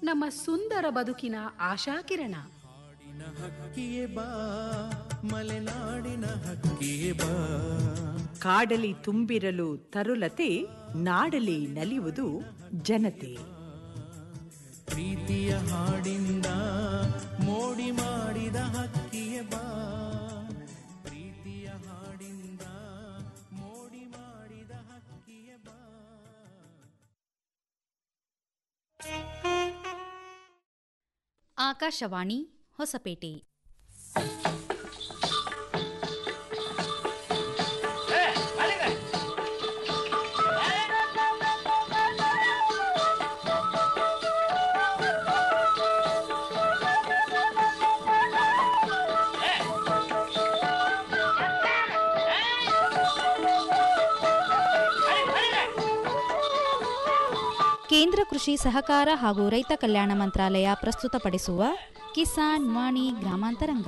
ನಮ್ಮ ಸುಂದರ ಬದುಕಿನ ಆಶಾಕಿರಣ ನಾಡಿನ ಹಕ್ಕಿಯೇ ಬಾ ಮಲೆನಾಡಿನ ಹಕ್ಕಿಯೇ ಬಾ ಕಾಡಲಿ ತುಂಬಿರಲು ತರುಲತೆ ನಾಡಲಿ ನಲಿಯುವುದು ಜನತೆ ಪ್ರೀತಿಯ ಹಾಡಿಂದ ಮೋಡಿ ಮಾಡಿದ ಹಕ್ಕಿಯೇ ಬಾ ಪ್ರೀತಿಯ ಹಾಡಿಂದ ಮೋಡಿ ಮಾಡಿದ ಹಕ್ಕಿಯೇ ಬಾ ಆಕಾಶವಾಣಿ ಹೊಸಪೇಟೆ ಕೇಂದ್ರ ಕೃಷಿ ಸಹಕಾರ ಹಾಗೂ ರೈತ ಕಲ್ಯಾಣ ಮಂತ್ರಾಲಯ ಪ್ರಸ್ತುತಪಡಿಸುವ ಕಿಸಾನ್ ವಾಣಿ ಗ್ರಾಮಾಂತರಂಗ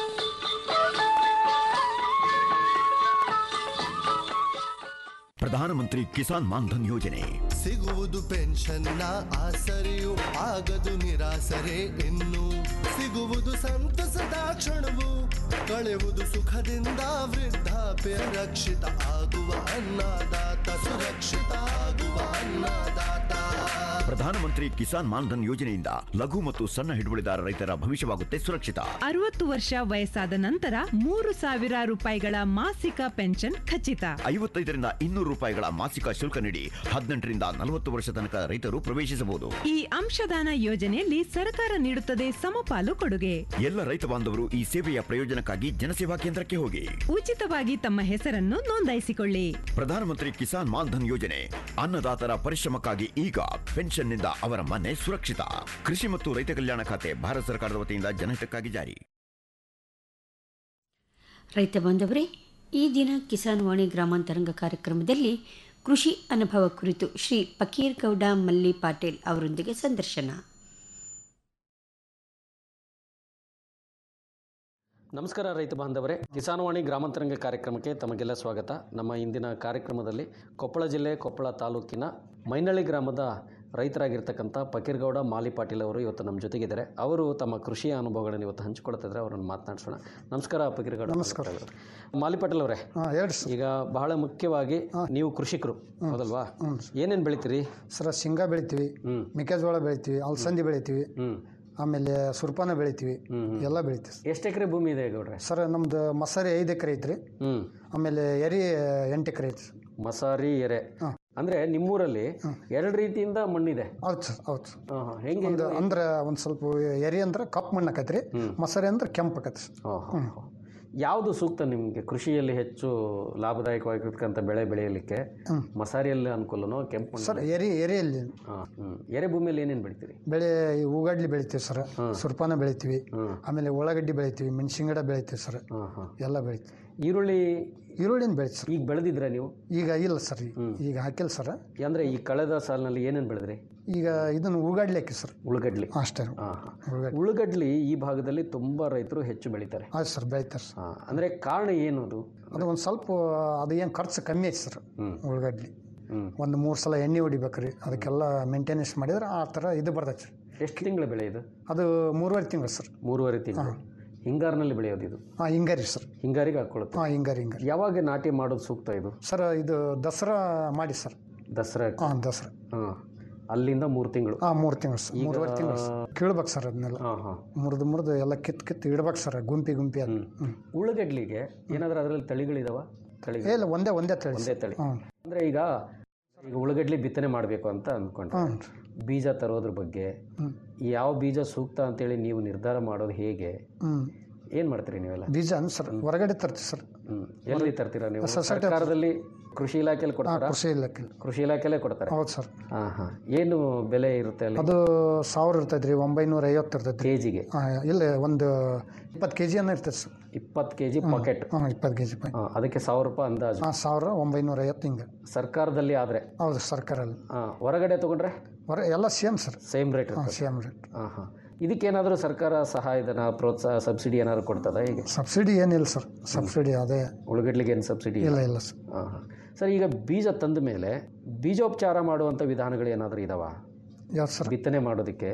ಪ್ರಧಾನಮಂತ್ರಿ ಕಿಸಾನ್ ಮಾನ್ಧನ್ ಯೋಜನೆ ಸಿಗುವುದು ಪೆನ್ಷನ್ನ ಆಸರೆಯು ಆಗದು ನಿರಾಸರೆ ಇನ್ನು ಸಿಗುವುದು ಸಂತಸದ ಕ್ಷಣವು ಕಳೆಯುವುದು ಸುಖದಿಂದ ವೃದ್ಧಾಪ್ಯ ರಕ್ಷಿತ ಆಗುವ ಅನ್ನದಾತ ಸುರಕ್ಷಿತ ಆಗುವ ಅನ್ನದಾತ ಪ್ರಧಾನಮಂತ್ರಿ ಕಿಸಾನ್ ಮಾನ್ಧನ್ ಯೋಜನೆಯಿಂದ ಲಘು ಮತ್ತು ಸಣ್ಣ ಹಿಡುವಳಿದಾರ ರೈತರ ಭವಿಷ್ಯವಾಗುತ್ತೆ ಸುರಕ್ಷಿತ ಅರವತ್ತು ವರ್ಷ ವಯಸ್ಸಾದ ನಂತರ ಮೂರು ಸಾವಿರ ರೂಪಾಯಿಗಳ ಮಾಸಿಕ ಪೆನ್ಷನ್ ಖಚಿತ ಐವತ್ತೈದರಿಂದ ಇನ್ನೂರು ರೂಪಾಯಿಗಳ ಮಾಸಿಕ ಶುಲ್ಕ ನೀಡಿ ಹದಿನೆಂಟರಿಂದ ನಲವತ್ತು ವರ್ಷ ತನಕ ರೈತರು ಪ್ರವೇಶಿಸಬಹುದು ಈ ಅಂಶದಾನ ಯೋಜನೆಯಲ್ಲಿ ಸರ್ಕಾರ ನೀಡುತ್ತದೆ ಸಮಪಾಲು ಕೊಡುಗೆ ಎಲ್ಲ ರೈತ ಬಾಂಧವರು ಈ ಸೇವೆಯ ಪ್ರಯೋಜನಕ್ಕಾಗಿ ಜನಸೇವಾ ಕೇಂದ್ರಕ್ಕೆ ಹೋಗಿ ಉಚಿತವಾಗಿ ತಮ್ಮ ಹೆಸರನ್ನು ನೋಂದಾಯಿಸಿಕೊಳ್ಳಿ ಪ್ರಧಾನಮಂತ್ರಿ ಕಿಸಾನ್ ಮಾನ್ಧನ್ ಯೋಜನೆ ಅನ್ನದಾತರ ಪರಿಶ್ರಮಕ್ಕಾಗಿ ಈಗ ಪೆನ್ಷನ್ನಿಂದ ಅವರ ಮನೆ ಸುರಕ್ಷಿತ ಕೃಷಿ ಮತ್ತು ರೈತ ಕಲ್ಯಾಣ ಖಾತೆ ಭಾರತ ಸರ್ಕಾರದ ವತಿಯಿಂದ ಜನಹಿತಕ್ಕಾಗಿ ಜಾರಿ ರೈತ ಬಾಂಧವರೇ ಈ ದಿನ ಕಿಸಾನ್ ವಾಣಿ ಗ್ರಾಮಾಂತರಂಗ ಕಾರ್ಯಕ್ರಮದಲ್ಲಿ ಕೃಷಿ ಅನುಭವ ಕುರಿತು ಶ್ರೀ ಫಕೀರ್ ಗೌಡ ಮಲ್ಲಿ ಪಾಟೀಲ್ ಅವರೊಂದಿಗೆ ಸಂದರ್ಶನ ನಮಸ್ಕಾರ ರೈತ ಬಾಂಧವರೇ ಕಿಸಾನವಾಣಿ ಗ್ರಾಮಾಂತರಂಗ ಕಾರ್ಯಕ್ರಮಕ್ಕೆ ತಮಗೆಲ್ಲ ಸ್ವಾಗತ ನಮ್ಮ ಇಂದಿನ ಕಾರ್ಯಕ್ರಮದಲ್ಲಿ ಕೊಪ್ಪಳ ಜಿಲ್ಲೆ ಕೊಪ್ಪಳ ತಾಲೂಕಿನ ಮೈನಳ್ಳಿ ಗ್ರಾಮದ ರೈತರಾಗಿರ್ತಕ್ಕಂಥ ಫಕೀರ್ಗೌಡ ಮಾಲಿ ಪಾಟೀಲ್ ಅವರು ಇವತ್ತು ನಮ್ಮ ಜೊತೆಗಿದ್ದಾರೆ ಅವರು ತಮ್ಮ ಕೃಷಿಯ ಅನುಭವಗಳನ್ನು ಇವತ್ತು ಹಂಚಿಕೊಳ್ತಿದ್ದಾರೆ ಅವರನ್ನು ಮಾತನಾಡಿಸೋಣ ನಮಸ್ಕಾರ ಫಕೀರ್ಗೌಡ ನಮಸ್ಕಾರ. ಮಾಲಿ ಪಾಟೀಲ್ ಅವರೇ ಹಾಂ ಹೇಳಿ ಸರ್ ಈಗ ಬಹಳ ಮುಖ್ಯವಾಗಿ ನೀವು ಕೃಷಿಕರು ಹೌದಲ್ವಾ ಏನೇನು ಬೆಳಿತೀರಿ ಸರ ಶೇಂಗಾ ಬೆಳಿತೀವಿ ಹ್ಮ್. ಮೆಕ್ಕೆಜೋಳ ಬೆಳಿತೀವಿ ಅಲಸಂದಿ ಬೆಳಿತೀವಿ ಹ್ಞೂ ಆಮೇಲೆ ಸುರ್ಪಾನ ಬೆಳಿತೀವಿ ಎಲ್ಲ ಬೆಳಿತೀವಿ ಸರ್. ಎಷ್ಟು ಎಕರೆ ಭೂಮಿ ಇದೆ ಗೌಡ್ರೆ ಸರ್ ನಮ್ದು ಮಸಾರಿ ಐದು ಎಕರೆ ಐತ್ರಿ ಹ್ಞೂ ಆಮೇಲೆ ಎರಿ ಎಂಟು ಎಕರೆ ಐತಿ ಸರ್. ಮಸಾರಿ ಎರೆ ಅಂದರೆ ನಿಮ್ಮೂರಲ್ಲಿ ಎರಡು ರೀತಿಯಿಂದ ಮಣ್ಣಿದೆ ಹೌದು ಸರ್ ಹೌದು ಸರ್ ಹಾಂ ಹಾಂ ಹೆಂಗೆ ಒಂದು ಅಂದ್ರೆ ಒಂದು ಸ್ವಲ್ಪ ಎರಿ ಅಂದ್ರೆ ಕಪ್ಪು ಮಣ್ಣು ಆಕೈತ್ರಿ ಮಸಾರಿ ಅಂದ್ರೆ ಕೆಂಪು ಆಕೈತಿ ಸರ್ ಓಹೋ ಯಾವುದು ಸೂಕ್ತ ನಿಮಗೆ ಕೃಷಿಯಲ್ಲಿ ಹೆಚ್ಚು ಲಾಭದಾಯಕವಾಗಿರ್ತಕ್ಕಂಥ ಬೆಳೆ ಬೆಳೆಯಲಿಕ್ಕೆ ಮಸಾರಿಯಲ್ಲಿ ಅನುಕೂಲನೋ ಕೆಂಪು ಮಣ್ಣು ಸರ್ ಎರಿ ಎರಿಯಲ್ಲಿ ಹಾಂ ಹ್ಞೂ ಎರೆ ಭೂಮಿಯಲ್ಲಿ ಏನೇನು ಬೆಳಿತೀರಿ ಬೆಳೆ ಈ ಹೂಗಡ್ಲಿ ಬೆಳಿತೀವಿ ಸರ್ ಸುರ್ಪಾನ ಬೆಳಿತೀವಿ ಆಮೇಲೆ ಉಳ್ಳಾಗಡ್ಡಿ ಬೆಳಿತೀವಿ ಮೆಣಸಿನ ಗಿಡ ಬೆಳಿತೀವಿ ಸರ್ ಹಾಂ ಹಾಂ ಎಲ್ಲ ಬೆಳಿತೀವಿ ಈರುಳ್ಳಿ ಈರುಳ್ಳಿನ ಬೆಳಿತೀವಿ ಸರ್ ಈಗ ಬೆಳೆದಿದ್ರೆ ನೀವು ಈಗ ಇಲ್ಲ ಸರ್ ಈಗ ಹಾಕಿಲ್ಲ ಸರ್ ಅಂದರೆ ಈ ಕಳೆದ ಸಾಲಿನಲ್ಲಿ ಏನೇನು ಬೆಳೆದ್ರಿ ಈಗ ಇದನ್ನು ಹೂಗಡ್ಲಿ ಹಾಕಿ ಸರ್ ಉಳ್ಳಗಡ್ಲಿ ಅಷ್ಟೇ ಹಾಂ ಹಾಂ ಉಳ್ಳಾಗಡ್ಡಿ ಉಳ್ಳಗಡ್ಲಿ ಈ ಭಾಗದಲ್ಲಿ ತುಂಬ ರೈತರು ಹೆಚ್ಚು ಬೆಳೀತಾರೆ ಆಯ್ತು ಸರ್ ಬೆಳಿತಾರೆ ಸರ್ ಹಾಂ ಅಂದರೆ ಕಾರಣ ಏನು ಅದು ಅದು ಒಂದು ಸ್ವಲ್ಪ ಅದು ಏನು ಖರ್ಚು ಕಮ್ಮಿ ಐತೆ ಸರ್ ಉಳ್ಳಾಗಡ್ಲಿ ಹ್ಮ್. ಒಂದು ಮೂರು ಸಲ ಎಣ್ಣೆ ಹೊಡಿಬೇಕ್ರಿ ಅದಕ್ಕೆಲ್ಲ ಮೇಂಟೆನೆನ್ಸ್ ಮಾಡಿದ್ರೆ ಆ ಥರ ಇದು ಬರ್ತೈತೆ ಸರ್ ಎಷ್ಟು ತಿಂಗಳ ಬೆಳೆ ಇದು ಅದು ಮೂರುವರೆ ತಿಂಗಳು ಸರ್ ಮೂರುವರೆ ತಿಂಗಳು ಹಿಂಗಾರಿನಲ್ಲಿ ಬೆಳೆಯೋದು ಇದು ಹಾಂ ಹಿಂಗಾರಿ ಸರ್ ಹಿಂಗಾರಿಗೆ ಹಾಕ್ಕೊಳ್ಳುತ್ತೆ ಹಾಂ ಹಿಂಗಾರಿ ಹಿಂಗಾರಿ ಯಾವಾಗ ನಾಟಿ ಮಾಡೋದು ಸೂಕ್ತ ಇದು ಸರ್ ಇದು ದಸರಾ ಮಾಡಿ ಸರ್ ದಸರಾ ಹಾಂ ದಸರಾ ಹಾಂ ಅಲ್ಲಿಂದ ಮೂರು ತಿಂಗಳು ಹಾಂ ಮೂರು ತಿಂಗಳು ಸರ್ ಮೂರುವರೆ ತಿಂಗಳು ಸರ್ ಕೀಳ್ಬೇಕು ಸರ್ ಅದನ್ನೆಲ್ಲ ಹಾಂ ಹಾಂ ಮುರಿದು ಮುರಿದು ಎಲ್ಲ ಕಿತ್ತು ಕಿತ್ತು ಇಡ್ಬೇಕು ಸರ್ ಗುಂಪಿ ಗುಂಪಿ ಅದು ಹ್ಞೂ ಉಳ್ಳಗಡ್ಲಿಗೆ ಏನಾದರೂ ಅದರಲ್ಲಿ ತಳಿಗಳಿದಾವ ತಳಿ ಏ ಇಲ್ಲ ಒಂದೇ ಒಂದೇ ತಳಿ ಒಂದೇ ತಳಿ ಹ್ಞೂ ಅಂದರೆ ಈಗ ಈಗ ಉಳ್ಳಗಡ್ಲಿ ಬಿತ್ತನೆ ಮಾಡಬೇಕು ಅಂತ ಅಂದ್ಕೊಂಡ್ರೆ ಹ್ಞೂ ಬೀಜ ತರೋದ್ರ ಬಗ್ಗೆ ಯಾವ ಬೀಜ ಸೂಕ್ತ ಅಂತೇಳಿ ನೀವು ನಿರ್ಧಾರ ಮಾಡೋದು ಹೇಗೆ ಹ್ಞೂ ಏನು ಮಾಡ್ತೀರಿ ನೀವೆಲ್ಲ ಬೀಜ ಅನ್ ಸರ್ ಹೊರಗಡೆ ತರ್ತೀವಿ ಸರ್ ಹ್ಮ್ ಎಲ್ಲಿ ತರ್ತೀರಾ ನೀವು ಸೊಸೈಟಿ ಸರ್ಕಾರದಲ್ಲಿ ಕೃಷಿ ಇಲಾಖೆಯಲ್ಲಿ ಹಾಂ ಕೊಡ್ತಾರಾ ಕೃಷಿ ಇಲಾಖೆ ಕೃಷಿ ಇಲಾಖೆಯಲ್ಲೇ ಕೊಡ್ತಾರೆ ಹೌದು ಸರ್ ಹಾಂ ಹಾಂ ಏನು ಬೆಲೆ ಇರುತ್ತೆ ಅಲ್ಲಿ ಅದು ಸಾವಿರ ಇರ್ತೈತೆ ರೀ ಒಂಬೈನೂರ ಐವತ್ತು ಇರ್ತೈತೆ ರೀ ಕೆ ಜಿಗೆ ಹಾಂ ಇಲ್ಲ ಒಂದು ಇಪ್ಪತ್ತು ಕೆ ಜಿ ಅನ್ನ ಇರ್ತೈತೆ ಸರ್ ಇಪ್ಪತ್ತು ಕೆ ಜಿ ಪಾಕೆಟ್ ಹಾಂ ಇಪ್ಪತ್ತು ಕೆ ಜಿ ಪಾಯಿ ಹಾಂ ಅದಕ್ಕೆ ಸಾವಿರ ರೂಪಾಯಿ ಅಂದಾಜು ಹಾಂ ಸಾವಿರ ಒಂಬೈನೂರ ಐವತ್ತು ಹಿಂಗೆ ಸರ್ಕಾರದಲ್ಲಿ ಆದರೆ ಹೌದು ಸರ್ಕಾರಲ್ಲಿ ಹಾಂ ಹೊರಗಡೆ ತೊಗೊಂಡ್ರೆ ಹೊರ ಎಲ್ಲ ಸೇಮ್ ಸರ್ ಸೇಮ್ ರೇಟ್ ಹಾಂ ಇರುತ್ತೆ ಸೇಮ್ ರೇಟ್ ಹಾಂ ಹಾಂ ಇದಕ್ಕೇನಾದರೂ ಸರ್ಕಾರ ಸಹಾಯಧನ ಪ್ರೋತ್ಸಾಹ ಸಬ್ಸಿಡಿ ಏನಾದ್ರು ಕೊಡ್ತದ ಹೇಗೆ ಸಬ್ಸಿಡಿ ಏನಿಲ್ಲ ಸರ್ ಸಬ್ಸಿಡಿ ಅದೇ ಉಳ್ಳಗಡ್ಲಿಗೆ ಏನು ಸಬ್ಸಿಡಿ ಇಲ್ಲ ಇಲ್ಲ ಸರ್ ಹಾಂ ಹಾಂ ಸರ್ ಈಗ ಬೀಜ ತಂದ ಮೇಲೆ ಬೀಜೋಪಚಾರ ಮಾಡುವಂಥ ವಿಧಾನಗಳು ಏನಾದರೂ ಇದಾವ ಯಾವ್ದು ಸರ್ ಬಿತ್ತನೆ ಮಾಡೋದಕ್ಕೆ